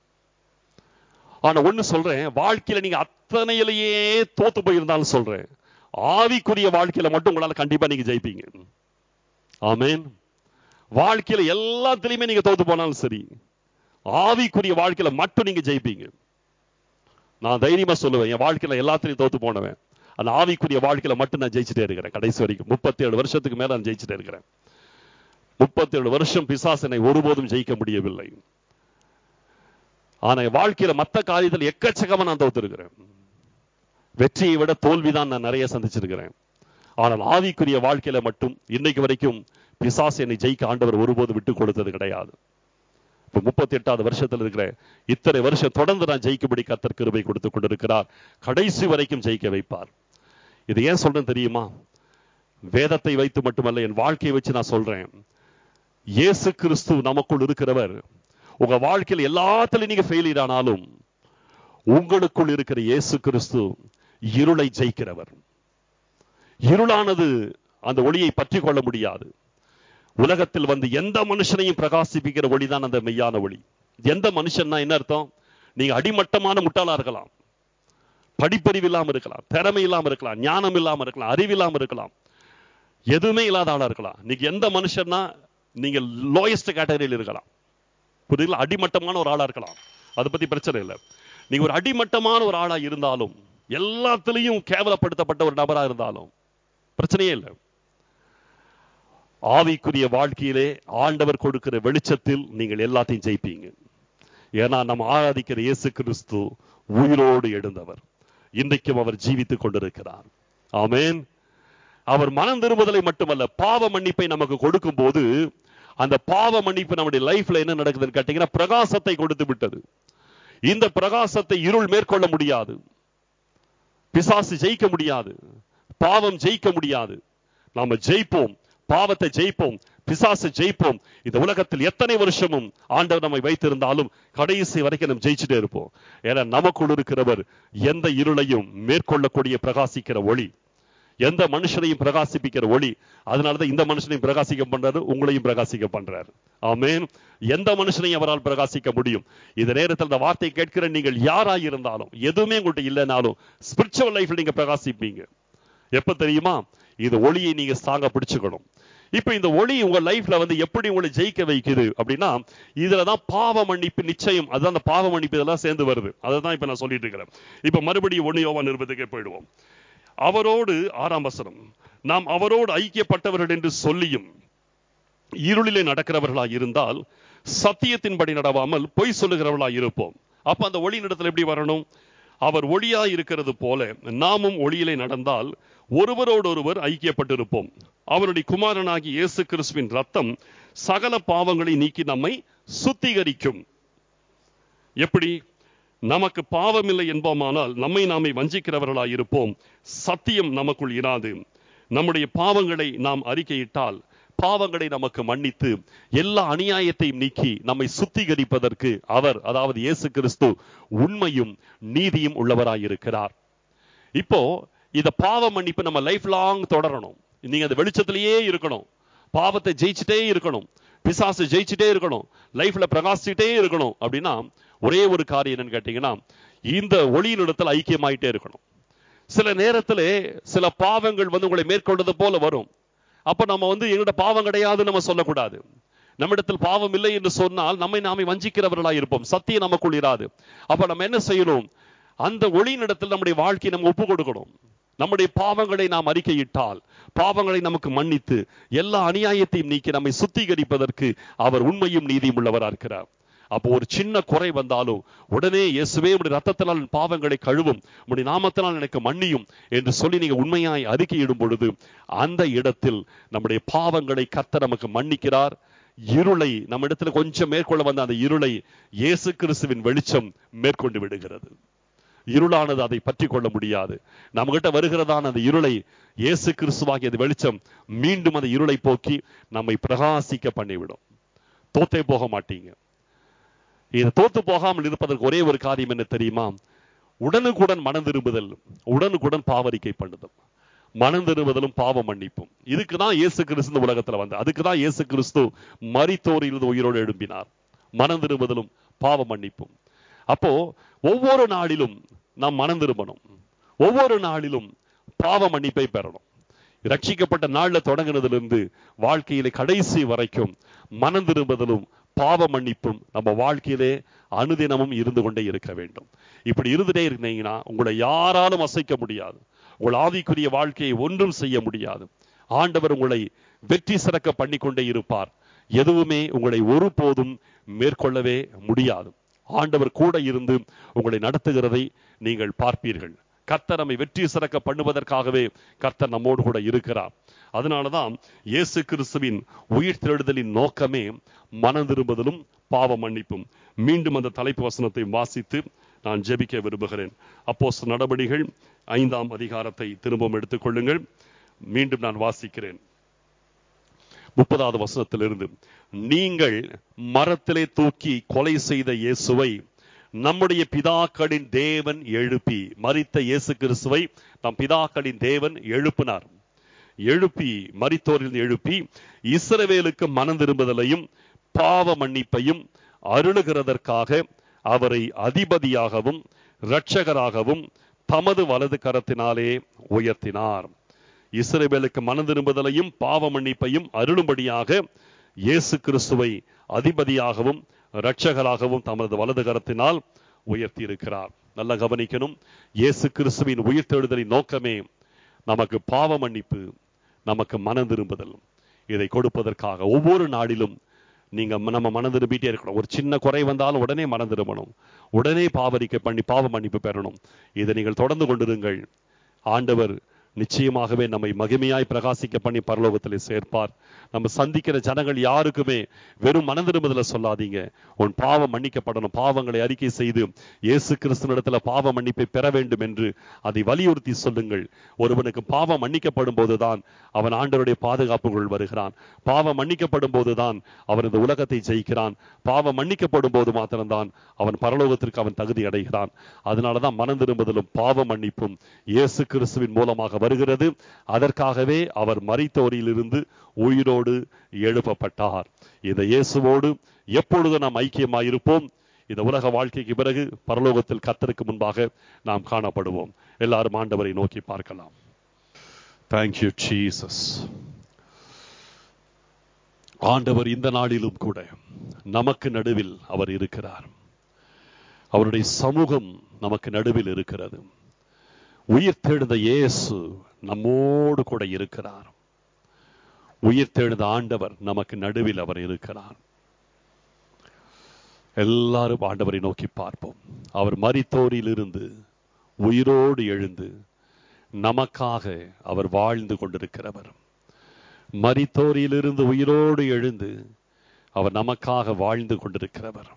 ஆனா ஒண்ணு சொல்றேன் வாழ்க்கையில நீங்க அத்தனையிலேயே தோத்து போயிருந்தாலும் சொல்றேன் ஆவிக்குரிய வாழ்க்கையில மட்டும் உங்களால கண்டிப்பா நீங்க ஜெயிப்பீங்க ஆமென் வாழ்க்கையில எல்லாத்துலயுமே நீங்க தோத்து போனாலும் சரி ஆவிக்குரிய வாழ்க்கையில மட்டும் நீங்க ஜெயிப்பீங்க நான் தைரியமா சொல்லுவேன் என் வாழ்க்கையில எல்லாத்துலயும் தோத்து போனவன் அந்த ஆவிக்குரிய வாழ்க்கையில மட்டும் நான் ஜெயிச்சுட்டே இருக்கிறேன் கடைசி வரைக்கும் முப்பத்தி ஏழு வருஷத்துக்கு மேல நான் ஜெயிச்சுட்டே இருக்கிறேன் முப்பத்தி ஏழு வருஷம் பிசாசனை ஒருபோதும் ஜெயிக்க முடியவில்லை ஆனா என் வாழ்க்கையில மத்த காரியத்தில் எக்கச்சக்கமா நான் தோத்திருக்கிறேன் வெற்றியை விட தோல்விதான் நான் நிறைய சந்திச்சிருக்கிறேன் ஆனால் ஆவிக்குரிய வாழ்க்கையில மட்டும் இன்னைக்கு வரைக்கும் பிசாசு என்னை ஜெயிக்க ஆண்டவர் ஒருபோதும் விட்டு கொடுத்தது கிடையாது இப்ப முப்பத்தி எட்டாவது வருஷத்துல இருக்கிற இத்தனை வருஷம் தொடர்ந்து நான் ஜெயிக்கும்படி கத்தர் கிருபை கொடுத்து கொண்டிருக்கிறார் கடைசி வரைக்கும் ஜெயிக்க வைப்பார் இது ஏன் சொல்றேன் தெரியுமா வேதத்தை வைத்து மட்டுமல்ல என் வாழ்க்கையை வச்சு நான் சொல்றேன் இயேசு கிறிஸ்து நமக்குள் இருக்கிறவர் உங்க வாழ்க்கையில் எல்லாத்துலயும் நீங்க ஃபெயிலியர் ஆனாலும் உங்களுக்குள் இருக்கிற இயேசு கிறிஸ்து இருளை ஜெயிக்கிறவர் இருளானது அந்த ஒளியை பற்றி கொள்ள முடியாது உலகத்தில் வந்து எந்த மனுஷனையும் பிரகாசிப்பிக்கிற ஒளிதான் அந்த மெய்யான ஒளி எந்த மனுஷன்னா என்ன அர்த்தம் நீங்க அடிமட்டமான முட்டாளா இருக்கலாம் படிப்பறிவு இல்லாம இருக்கலாம் திறமை இல்லாம இருக்கலாம் ஞானம் இல்லாம இருக்கலாம் அறிவு இல்லாம இருக்கலாம் எதுவுமே இல்லாத ஆளா இருக்கலாம் நீங்க எந்த மனுஷன்னா நீங்க லோயஸ்ட் கேட்டகரியில் இருக்கலாம் புரியுதுங்களா அடிமட்டமான ஒரு ஆளா இருக்கலாம் அதை பத்தி பிரச்சனை இல்லை நீங்க ஒரு அடிமட்டமான ஒரு ஆளா இருந்தாலும் எல்லாத்துலயும் கேவலப்படுத்தப்பட்ட ஒரு நபரா இருந்தாலும் பிரச்சனையே இல்லை ஆவிக்குரிய வாழ்க்கையிலே ஆண்டவர் கொடுக்கிற வெளிச்சத்தில் நீங்கள் எல்லாத்தையும் ஜெயிப்பீங்க ஏன்னா நம்ம ஆராதிக்கிற இயேசு கிறிஸ்து உயிரோடு எழுந்தவர் இன்றைக்கும் அவர் ஜீவித்துக் கொண்டிருக்கிறார் ஆமென் அவர் மனம் திரும்புதலை மட்டுமல்ல பாவ மன்னிப்பை நமக்கு கொடுக்கும் போது அந்த பாவ மன்னிப்பு நம்முடைய லைஃப்ல என்ன நடக்குதுன்னு கேட்டீங்கன்னா பிரகாசத்தை கொடுத்து விட்டது இந்த பிரகாசத்தை இருள் மேற்கொள்ள முடியாது பிசாசு ஜெயிக்க முடியாது பாவம் ஜெயிக்க முடியாது நாம ஜெயிப்போம் பாவத்தை ஜெயிப்போம் பிசாசை ஜெயிப்போம் இந்த உலகத்தில் எத்தனை வருஷமும் ஆண்டவர் நம்மை வைத்திருந்தாலும் கடைசி வரைக்கும் நம்ம ஜெயிச்சுட்டே இருப்போம் ஏன்னா நமக்குள் இருக்கிறவர் எந்த இருளையும் மேற்கொள்ளக்கூடிய பிரகாசிக்கிற ஒளி எந்த மனுஷனையும் பிரகாசிப்பிக்கிற ஒளி அதனாலதான் இந்த மனுஷனையும் பிரகாசிக்க பண்றாரு உங்களையும் பிரகாசிக்க பண்றாரு ஆமென் எந்த மனுஷனையும் அவரால் பிரகாசிக்க முடியும் இந்த நேரத்தில் இந்த வார்த்தை கேட்கிற நீங்கள் யாராய் இருந்தாலும் எதுவுமே உங்கள்கிட்ட இல்லைனாலும் ஸ்பிரிச்சுவல் லைஃப்ல நீங்க பிரகாசிப்பீங்க எப்ப தெரியுமா இது ஒளியை நீங்க ஸ்ட்ராங்கா பிடிச்சுக்கணும் இப்ப இந்த ஒளி உங்க லைஃப்ல வந்து எப்படி உங்களை ஜெயிக்க வைக்குது அப்படின்னா இதுலதான் பாவ மன்னிப்பு நிச்சயம் அதுதான் அந்த பாவ மன்னிப்பு இதெல்லாம் சேர்ந்து வருது அதை தான் இப்ப நான் சொல்லிட்டு இருக்கிறேன் இப்ப மறுபடியும் ஒன்னு யோவா நிருபத்துக்கே போயிடுவோம் அவரோடு ஆறாம் வசனம் நாம் அவரோடு ஐக்கியப்பட்டவர்கள் என்று சொல்லியும் இருளிலே நடக்கிறவர்களாய் இருந்தால் சத்தியத்தின்படி நடவாமல் பொய் சொல்லுகிறவர்களாய் இருப்போம் அப்ப அந்த ஒளி இடத்துல எப்படி வரணும் அவர் ஒளியாய் இருக்கிறது போல நாமும் ஒளியிலே நடந்தால் ஒருவரோடொருவர் ஐக்கியப்பட்டிருப்போம் அவருடைய குமாரனாகி இயேசு கிறிஸ்துவின் ரத்தம் சகல பாவங்களை நீக்கி நம்மை சுத்திகரிக்கும் எப்படி நமக்கு பாவமில்லை என்போமானால் நம்மை நாமே வஞ்சிக்கிறவர்களாய் இருப்போம் சத்தியம் நமக்குள் இராது நம்முடைய பாவங்களை நாம் அறிக்கையிட்டால் பாவங்களை நமக்கு மன்னித்து எல்லா அநியாயத்தையும் நீக்கி நம்மை சுத்திகரிப்பதற்கு அவர் அதாவது இயேசு கிறிஸ்து உண்மையும் நீதியும் உள்ளவராய் இருக்கிறார் இப்போ இந்த பாவ மன்னிப்பு நம்ம லைஃப் லாங் தொடரணும் நீங்க அந்த வெளிச்சத்திலேயே இருக்கணும் பாவத்தை ஜெயிச்சுட்டே இருக்கணும் பிசாசு ஜெயிச்சுட்டே இருக்கணும் லைஃப்ல பிரகாசிச்சுட்டே இருக்கணும் அப்படின்னா ஒரே ஒரு காரியம் என்னன்னு கேட்டீங்கன்னா இந்த ஒளியினிடத்தில் ஐக்கியமாயிட்டே இருக்கணும் சில நேரத்துல சில பாவங்கள் வந்து உங்களை மேற்கொண்டது போல வரும் அப்ப நம்ம வந்து எங்கள்ட்ட பாவம் கிடையாதுன்னு நம்ம சொல்லக்கூடாது நம்மிடத்தில் பாவம் இல்லை என்று சொன்னால் நம்மை நாமே வஞ்சிக்கிறவர்களாய் இருப்போம் சத்தியம் நமக்குள் இராது அப்ப நம்ம என்ன செய்யணும் அந்த ஒளியினிடத்தில் நம்முடைய வாழ்க்கையை நம்ம ஒப்பு கொடுக்கணும் நம்முடைய பாவங்களை நாம் அறிக்கையிட்டால் பாவங்களை நமக்கு மன்னித்து எல்லா அநியாயத்தையும் நீக்கி நம்மை சுத்திகரிப்பதற்கு அவர் உண்மையும் நீதியும் உள்ளவராக இருக்கிறார் அப்போ ஒரு சின்ன குறை வந்தாலும் உடனே இயேசுவே உடைய ரத்தத்தினால் என் பாவங்களை கழுவும் உடைய நாமத்தினால் எனக்கு மன்னியும் என்று சொல்லி நீங்க உண்மையாய் அறிக்கையிடும் பொழுது அந்த இடத்தில் நம்முடைய பாவங்களை கத்த நமக்கு மன்னிக்கிறார் இருளை நம்ம இடத்துல கொஞ்சம் மேற்கொள்ள வந்த அந்த இருளை இயேசு கிறிஸ்துவின் வெளிச்சம் மேற்கொண்டு விடுகிறது இருளானது அதை பற்றி கொள்ள முடியாது நம்ம கிட்ட வருகிறதான அந்த இருளை இயேசு கிறிஸ்துவாகிய அந்த வெளிச்சம் மீண்டும் அந்த இருளை போக்கி நம்மை பிரகாசிக்க பண்ணிவிடும் தோத்தே போக மாட்டீங்க இது தோத்து போகாமல் இருப்பதற்கு ஒரே ஒரு காரியம் என்ன தெரியுமா உடனுக்குடன் மனம் திரும்புதல் உடனுக்குடன் பாவரிக்கை பண்ணுதல் மனம் திரும்புதலும் பாவ மன்னிப்பும் இதுக்கு தான் இயேசு கிறிஸ்து இந்த உலகத்துல வந்து அதுக்கு தான் இயேசு கிறிஸ்து மரித்தோரிலிருந்து உயிரோடு எழும்பினார் மனம் திரும்புதலும் பாவ மன்னிப்பும் அப்போ ஒவ்வொரு நாளிலும் நாம் மனம் திரும்பணும் ஒவ்வொரு நாளிலும் பாவ மன்னிப்பை பெறணும் ரட்சிக்கப்பட்ட நாள்ல தொடங்கினதிலிருந்து வாழ்க்கையில கடைசி வரைக்கும் மனம் திரும்புதலும் பாவ மன்னிப்பும் நம்ம வாழ்க்கையிலே அனுதினமும் இருந்து கொண்டே இருக்க வேண்டும் இப்படி இருந்துட்டே இருந்தீங்கன்னா உங்களை யாராலும் அசைக்க முடியாது உங்கள் ஆவிக்குரிய வாழ்க்கையை ஒன்றும் செய்ய முடியாது ஆண்டவர் உங்களை வெற்றி சிறக்க பண்ணி கொண்டே இருப்பார் எதுவுமே உங்களை ஒருபோதும் மேற்கொள்ளவே முடியாது ஆண்டவர் கூட இருந்து உங்களை நடத்துகிறதை நீங்கள் பார்ப்பீர்கள் கர்த்தர் நம்மை வெற்றி சிறக்க பண்ணுவதற்காகவே கர்த்தர் நம்மோடு கூட இருக்கிறார் அதனாலதான் இயேசு கிறிஸ்துவின் உயிர் தெழுதலின் நோக்கமே மனம் திரும்புதலும் பாவ மன்னிப்பும் மீண்டும் அந்த தலைப்பு வசனத்தை வாசித்து நான் ஜெபிக்க விரும்புகிறேன் அப்போஸ் நடவடிகள் ஐந்தாம் அதிகாரத்தை திரும்பவும் எடுத்துக்கொள்ளுங்கள் மீண்டும் நான் வாசிக்கிறேன் முப்பதாவது வசனத்திலிருந்து நீங்கள் மரத்திலே தூக்கி கொலை செய்த இயேசுவை நம்முடைய பிதாக்களின் தேவன் எழுப்பி மரித்த இயேசு கிறிஸ்துவை நம் பிதாக்களின் தேவன் எழுப்பினார் எழுப்பி மரித்தோரில் எழுப்பி இஸ்ரவேலுக்கு மனம் திரும்புதலையும் பாவ மன்னிப்பையும் அருளுகிறதற்காக அவரை அதிபதியாகவும் இரட்சகராகவும் தமது வலது கரத்தினாலே உயர்த்தினார் இஸ்ரவேலுக்கு மனம் திரும்புதலையும் பாவ மன்னிப்பையும் அருளும்படியாக இயேசு கிறிஸ்துவை அதிபதியாகவும் இரட்சகராகவும் தமது வலது கரத்தினால் உயர்த்தி இருக்கிறார் நல்லா கவனிக்கணும் இயேசு கிறிஸ்துவின் உயிர்த்தெழுதலின் நோக்கமே நமக்கு பாவ மன்னிப்பு நமக்கு மனம் திரும்புதல் இதை கொடுப்பதற்காக ஒவ்வொரு நாளிலும் நீங்க நம்ம மனம் திரும்பிட்டே இருக்கணும் ஒரு சின்ன குறை வந்தாலும் உடனே மனம் திரும்பணும் உடனே பாவரிக்கை பண்ணி பாவ மன்னிப்பு பெறணும் இதை நீங்கள் தொடர்ந்து கொண்டிருங்கள் ஆண்டவர் நிச்சயமாகவே நம்மை மகிமையாய் பிரகாசிக்க பண்ணி பரலோகத்திலே சேர்ப்பார் நம்ம சந்திக்கிற ஜனங்கள் யாருக்குமே வெறும் மனந்திரும்புதல சொல்லாதீங்க உன் பாவம் மன்னிக்கப்படணும் பாவங்களை அறிக்கை செய்து இயேசு கிறிஸ்துவனிடத்துல பாவ மன்னிப்பை பெற வேண்டும் என்று அதை வலியுறுத்தி சொல்லுங்கள் ஒருவனுக்கு பாவம் மன்னிக்கப்படும் போதுதான் அவன் ஆண்டவருடைய பாதுகாப்புகள் வருகிறான் பாவம் மன்னிக்கப்படும் போதுதான் அவன் இந்த உலகத்தை ஜெயிக்கிறான் பாவம் மன்னிக்கப்படும் போது மாத்திரம்தான் அவன் பரலோகத்திற்கு அவன் தகுதி அடைகிறான் அதனாலதான் மனம் திரும்புதலும் பாவ மன்னிப்பும் இயேசு கிறிஸ்துவின் மூலமாக வருகிறது அதற்காகவே அவர் மரித்தோரிலிருந்து உயிரோடு எழுப்பப்பட்டார் இந்த இயேசுவோடு எப்பொழுது நாம் ஐக்கியமாயிருப்போம் இந்த உலக வாழ்க்கைக்கு பிறகு பரலோகத்தில் கத்தருக்கு முன்பாக நாம் காணப்படுவோம் எல்லாரும் ஆண்டவரை நோக்கி பார்க்கலாம் தேங்க்யூ ஜீசஸ் ஆண்டவர் இந்த நாளிலும் கூட நமக்கு நடுவில் அவர் இருக்கிறார் அவருடைய சமூகம் நமக்கு நடுவில் இருக்கிறது உயிர் தெழுந்த இயேசு நம்மோடு கூட இருக்கிறார் உயிர் தெழுந்த ஆண்டவர் நமக்கு நடுவில் அவர் இருக்கிறார் எல்லாரும் ஆண்டவரை நோக்கி பார்ப்போம் அவர் மரித்தோரிலிருந்து உயிரோடு எழுந்து நமக்காக அவர் வாழ்ந்து கொண்டிருக்கிறவர் மரித்தோரிலிருந்து உயிரோடு எழுந்து அவர் நமக்காக வாழ்ந்து கொண்டிருக்கிறவர்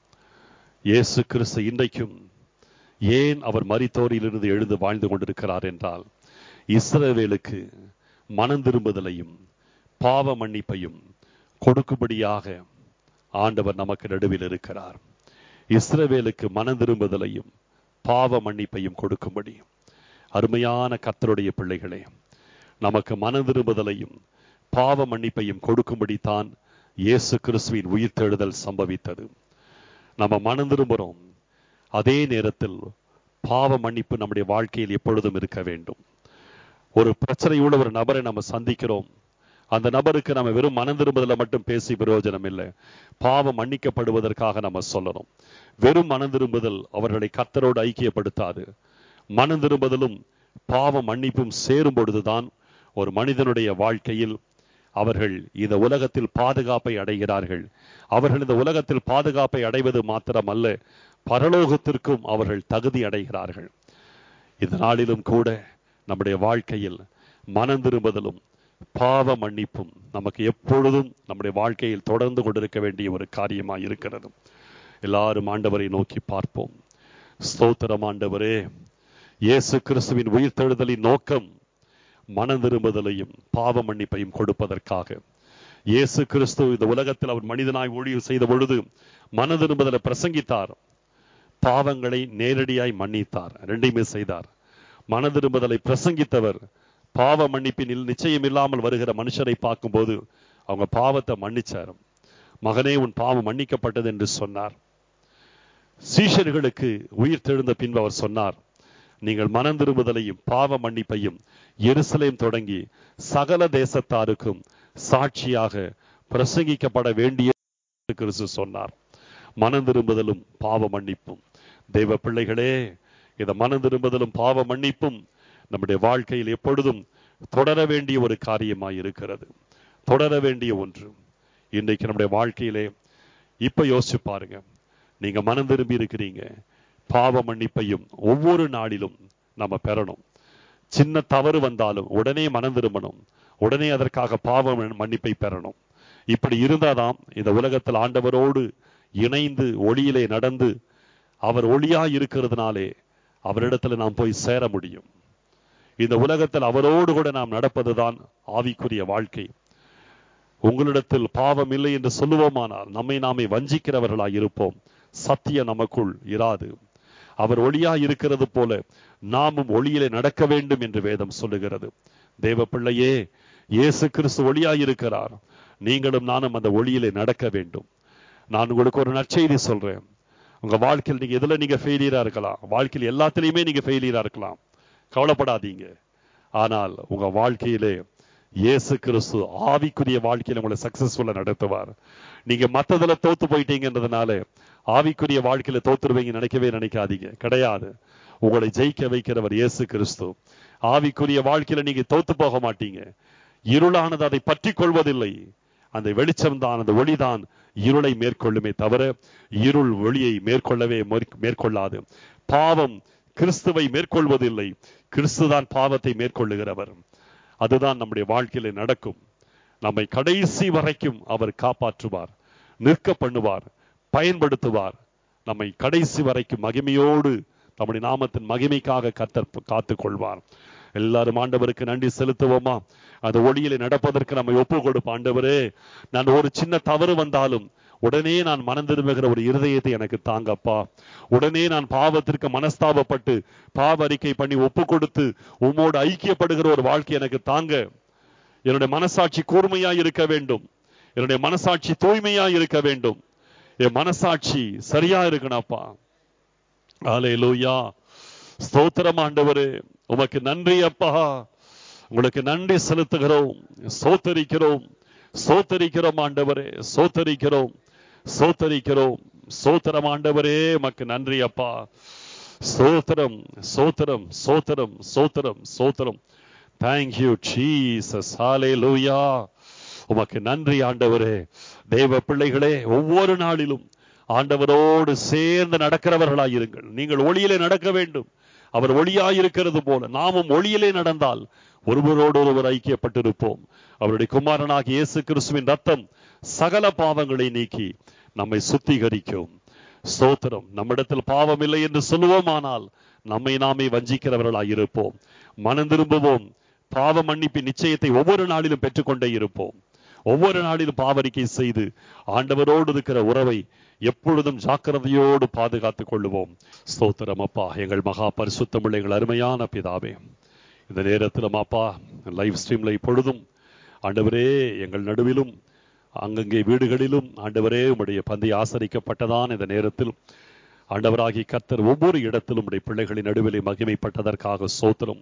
இயேசு கிறிஸ்து இன்றைக்கும் ஏன் அவர் மரித்தோரிலிருந்து எழுந்து வாழ்ந்து கொண்டிருக்கிறார் என்றால் இஸ்ரவேலுக்கு மனம் திரும்புதலையும் பாவ மன்னிப்பையும் கொடுக்கும்படியாக ஆண்டவர் நமக்கு நடுவில் இருக்கிறார் இஸ்ரவேலுக்கு மனம் திரும்புதலையும் பாவ மன்னிப்பையும் கொடுக்கும்படி அருமையான கர்த்தருடைய பிள்ளைகளே நமக்கு மனம் திரும்புதலையும் பாவ மன்னிப்பையும் கொடுக்கும்படி தான் இயேசு கிறிஸ்துவின் உயிர்த்தெழுதல் சம்பவித்தது நம்ம மனம் திரும்புகிறோம் அதே நேரத்தில் பாவ மன்னிப்பு நம்முடைய வாழ்க்கையில் எப்பொழுதும் இருக்க வேண்டும் ஒரு பிரச்சனையுள்ள ஒரு நபரை நம்ம சந்திக்கிறோம் அந்த நபருக்கு நம்ம வெறும் மனம் திரும்புதல மட்டும் பேசி பிரயோஜனம் இல்லை பாவம் மன்னிக்கப்படுவதற்காக நம்ம சொல்லணும் வெறும் மனம் திரும்புதல் அவர்களை கத்தரோடு ஐக்கியப்படுத்தாது மனம் திரும்புதலும் பாவ மன்னிப்பும் சேரும் பொழுதுதான் ஒரு மனிதனுடைய வாழ்க்கையில் அவர்கள் இந்த உலகத்தில் பாதுகாப்பை அடைகிறார்கள் அவர்கள் இந்த உலகத்தில் பாதுகாப்பை அடைவது மாத்திரமல்ல பரலோகத்திற்கும் அவர்கள் தகுதி அடைகிறார்கள் இந்த நாளிலும் கூட நம்முடைய வாழ்க்கையில் மனம் திரும்புதலும் பாவ மன்னிப்பும் நமக்கு எப்பொழுதும் நம்முடைய வாழ்க்கையில் தொடர்ந்து கொண்டிருக்க வேண்டிய ஒரு காரியமாக இருக்கிறது எல்லாரும் ஆண்டவரை நோக்கி பார்ப்போம் ஸ்தோத்திரம் ஆண்டவரே இயேசு கிறிஸ்துவின் உயிர்த்தெழுதலின் நோக்கம் மனம் திரும்புதலையும் பாவ மன்னிப்பையும் கொடுப்பதற்காக இயேசு கிறிஸ்து இந்த உலகத்தில் அவர் மனிதனாய் ஊழியர் செய்த பொழுது மன திரும்புதலை பிரசங்கித்தார் பாவங்களை நேரடியாய் மன்னித்தார் ரெண்டையுமே செய்தார் மன திரும்புதலை பிரசங்கித்தவர் பாவ மன்னிப்பினில் நிச்சயம் இல்லாமல் வருகிற மனுஷரை பார்க்கும்போது அவங்க பாவத்தை மன்னிச்சார் மகனே உன் பாவம் மன்னிக்கப்பட்டது என்று சொன்னார் சீஷர்களுக்கு உயிர் தெழுந்த பின்பு அவர் சொன்னார் நீங்கள் மனம் திரும்புதலையும் பாவ மன்னிப்பையும் எருசலேம் தொடங்கி சகல தேசத்தாருக்கும் சாட்சியாக பிரசங்கிக்கப்பட வேண்டிய கிறிஸ்து சொன்னார் மனம் திரும்புதலும் பாவ மன்னிப்பும் தெய்வ பிள்ளைகளே இந்த மனம் திரும்புதலும் பாவ மன்னிப்பும் நம்முடைய வாழ்க்கையில் எப்பொழுதும் தொடர வேண்டிய ஒரு காரியமாய் இருக்கிறது தொடர வேண்டிய ஒன்று இன்றைக்கு நம்முடைய வாழ்க்கையிலே இப்ப யோசிச்சு பாருங்க நீங்க மனம் திரும்பி இருக்கிறீங்க பாவ மன்னிப்பையும் ஒவ்வொரு நாளிலும் நம்ம பெறணும் சின்ன தவறு வந்தாலும் உடனே மனம் திரும்பணும் உடனே அதற்காக பாவ மன்னிப்பை பெறணும் இப்படி இருந்தாதான் இந்த உலகத்தில் ஆண்டவரோடு இணைந்து ஒளியிலே நடந்து அவர் ஒளியா இருக்கிறதுனாலே அவரிடத்துல நாம் போய் சேர முடியும் இந்த உலகத்தில் அவரோடு கூட நாம் நடப்பதுதான் ஆவிக்குரிய வாழ்க்கை உங்களிடத்தில் பாவம் இல்லை என்று சொல்லுவோமானால் நம்மை நாமே வஞ்சிக்கிறவர்களாய் இருப்போம் சத்தியம் நமக்குள் இராது அவர் ஒளியா இருக்கிறது போல நாமும் ஒளியிலே நடக்க வேண்டும் என்று வேதம் சொல்லுகிறது தேவ பிள்ளையே இயேசு கிறிஸ்து ஒளியா இருக்கிறார் நீங்களும் நானும் அந்த ஒளியிலே நடக்க வேண்டும் நான் உங்களுக்கு ஒரு நற்செய்தி சொல்றேன் உங்க வாழ்க்கையில் நீங்க எதுல நீங்க ஃபெயிலியரா இருக்கலாம் வாழ்க்கையில் எல்லாத்திலையுமே நீங்க ஃபெயிலியரா இருக்கலாம் கவலைப்படாதீங்க ஆனால் உங்க வாழ்க்கையிலே இயேசு கிறிஸ்து ஆவிக்குரிய வாழ்க்கையில உங்களை சக்சஸ்ஃபுல்லா நடத்துவார் நீங்க மத்ததுல தோத்து போயிட்டீங்கன்றதுனால ஆவிக்குரிய வாழ்க்கையில தோத்துருவீங்க நினைக்கவே நினைக்காதீங்க கிடையாது உங்களை ஜெயிக்க வைக்கிறவர் இயேசு கிறிஸ்து ஆவிக்குரிய வாழ்க்கையில நீங்க தோத்து போக மாட்டீங்க இருளானது அதை பற்றி கொள்வதில்லை அந்த வெளிச்சம் தான் அந்த ஒளிதான் இருளை மேற்கொள்ளுமே தவிர இருள் ஒளியை மேற்கொள்ளவே மேற்கொள்ளாது பாவம் கிறிஸ்துவை மேற்கொள்வதில்லை கிறிஸ்துதான் பாவத்தை மேற்கொள்ளுகிறவர் அதுதான் நம்முடைய வாழ்க்கையில நடக்கும் நம்மை கடைசி வரைக்கும் அவர் காப்பாற்றுவார் நிற்க பண்ணுவார் பயன்படுத்துவார் நம்மை கடைசி வரைக்கும் மகிமையோடு நம்முடைய நாமத்தின் மகிமைக்காக கத்தர் காத்துக் கொள்வார் எல்லாரும் ஆண்டவருக்கு நன்றி செலுத்துவோமா அந்த ஒளியில நடப்பதற்கு நம்ம ஒப்பு கொடுப்போம் ஆண்டவரே நான் ஒரு சின்ன தவறு வந்தாலும் உடனே நான் மனம் திரும்புகிற ஒரு இருதயத்தை எனக்கு தாங்கப்பா உடனே நான் பாவத்திற்கு மனஸ்தாபப்பட்டு பாவ அறிக்கை பண்ணி ஒப்பு கொடுத்து உம்மோடு ஐக்கியப்படுகிற ஒரு வாழ்க்கை எனக்கு தாங்க என்னுடைய மனசாட்சி கூர்மையா இருக்க வேண்டும் என்னுடைய மனசாட்சி தூய்மையா இருக்க வேண்டும் என் மனசாட்சி சரியா இருக்கணும்ப்பா ஆலே லூயா ஸ்தோத்திரம் ஆண்டவரே உமக்கு நன்றி அப்பா உங்களுக்கு நன்றி செலுத்துகிறோம் சோத்தரிக்கிறோம் சோத்தரிக்கிறோம் ஆண்டவரே சோத்தரிக்கிறோம் சோத்தரிக்கிறோம் சோத்திரம் ஆண்டவரே உமக்கு நன்றி அப்பா சோத்திரம் சோத்திரம் சோத்திரம் சோத்திரம் சோத்திரம் தேங்க்யூ ஜீசஸ் ஹாலே லூயா உமக்கு நன்றி ஆண்டவரே தேவ பிள்ளைகளே ஒவ்வொரு நாளிலும் ஆண்டவரோடு சேர்ந்து நடக்கிறவர்களாயிருங்கள் நீங்கள் ஒளியிலே நடக்க வேண்டும் அவர் ஒளியாயிருக்கிறது போல நாமும் ஒளியிலே நடந்தால் ஒருவரோடு ஒருவர் ஐக்கியப்பட்டிருப்போம் அவருடைய குமாரனாகிய இயேசு கிறிஸ்துவின் ரத்தம் சகல பாவங்களை நீக்கி நம்மை சுத்திகரிக்கும் ஸ்தோத்திரம் நம்மிடத்தில் பாவம் இல்லை என்று சொல்லுவோமானால் நம்மை நாமே வஞ்சிக்கிறவர்களாய் இருப்போம் மனம் திரும்புவோம் பாவ மன்னிப்பின் நிச்சயத்தை ஒவ்வொரு நாளிலும் பெற்றுக்கொண்டே இருப்போம் ஒவ்வொரு நாளிலும் பாவரிக்கை செய்து ஆண்டவரோடு இருக்கிற உறவை எப்பொழுதும் ஜாக்கிரதையோடு பாதுகாத்துக் கொள்ளுவோம் ஸ்தோத்திரம் அப்பா எங்கள் மகா பரிசுத்தமுள்ள எங்கள் அருமையான பிதாவே இந்த நேரத்திலும் அப்பா லைவ் ஸ்ட்ரீம்ல இப்பொழுதும் ஆண்டவரே எங்கள் நடுவிலும் அங்கங்கே வீடுகளிலும் ஆண்டவரே உம்முடைய பந்தி ஆசரிக்கப்பட்டதான் இந்த நேரத்தில் ஆண்டவராகி கத்தர் ஒவ்வொரு இடத்திலும் உடைய பிள்ளைகளின் நடுவிலே மகிமைப்பட்டதற்காக சோத்திரம்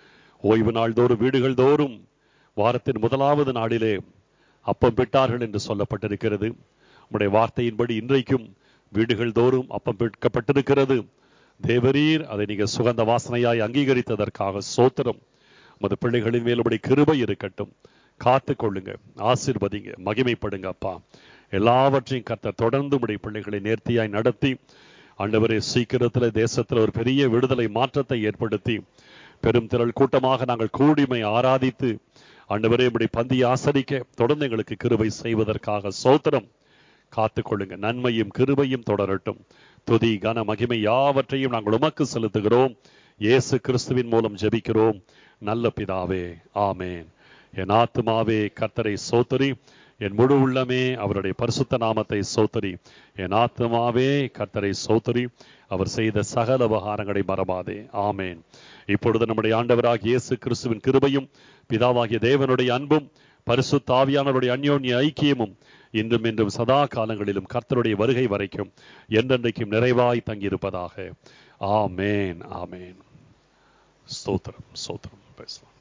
ஓய்வு நாள் தோறும் வீடுகள் தோறும் வாரத்தின் முதலாவது நாளிலே அப்பம் பெற்றார்கள் என்று சொல்லப்பட்டிருக்கிறது உம்முடைய வார்த்தையின்படி இன்றைக்கும் வீடுகள் தோறும் அப்பம் பெற்கப்பட்டிருக்கிறது தேவரீர் அதை நீங்க சுகந்த வாசனையாய் அங்கீகரித்ததற்காக சோத்திரம் உமது பிள்ளைகளின் மேல் உடைய கிருபை இருக்கட்டும் காத்து கொள்ளுங்க ஆசிர்வதிங்க மகிமைப்படுங்க அப்பா எல்லாவற்றையும் கத்த தொடர்ந்து உடைய பிள்ளைகளை நேர்த்தியாய் நடத்தி ஆண்டவரே சீக்கிரத்துல தேசத்துல ஒரு பெரிய விடுதலை மாற்றத்தை ஏற்படுத்தி பெரும் திரள் கூட்டமாக நாங்கள் கூடிமை ஆராதித்து ஆண்டவரே இப்படி பந்தி ஆசரிக்க தொடர்ந்து எங்களுக்கு கிருபை செய்வதற்காக சோத்திரம் காத்து கொள்ளுங்க நன்மையும் கிருபையும் தொடரட்டும் துதி கன மகிமை யாவற்றையும் நாங்கள் உமக்கு செலுத்துகிறோம் இயேசு கிறிஸ்துவின் மூலம் ஜெபிக்கிறோம் நல்ல பிதாவே ஆமேன் என் ஆத்துமாவே கர்த்தரை சோத்தரி என் முழு உள்ளமே அவருடைய பரிசுத்த நாமத்தை சோத்தரி என் ஆத்மாவே கர்த்தரை சோத்தரி அவர் செய்த சகல உபகாரங்களை மறவாதே ஆமேன் இப்பொழுது நம்முடைய ஆண்டவராக இயேசு கிறிஸ்துவின் கிருபையும் பிதாவாகிய தேவனுடைய அன்பும் பரிசுத்த ஆவியானவருடைய அந்யோன்ய ஐக்கியமும் இன்றும் இன்றும் சதா காலங்களிலும் கர்த்தருடைய வருகை வரைக்கும் என்றென்றைக்கும் நிறைவாய் தங்கியிருப்பதாக ஆமேன் ஆமேன் ஸ்தோத்திரம் ஸ்தோத்திரம் பேசலாம்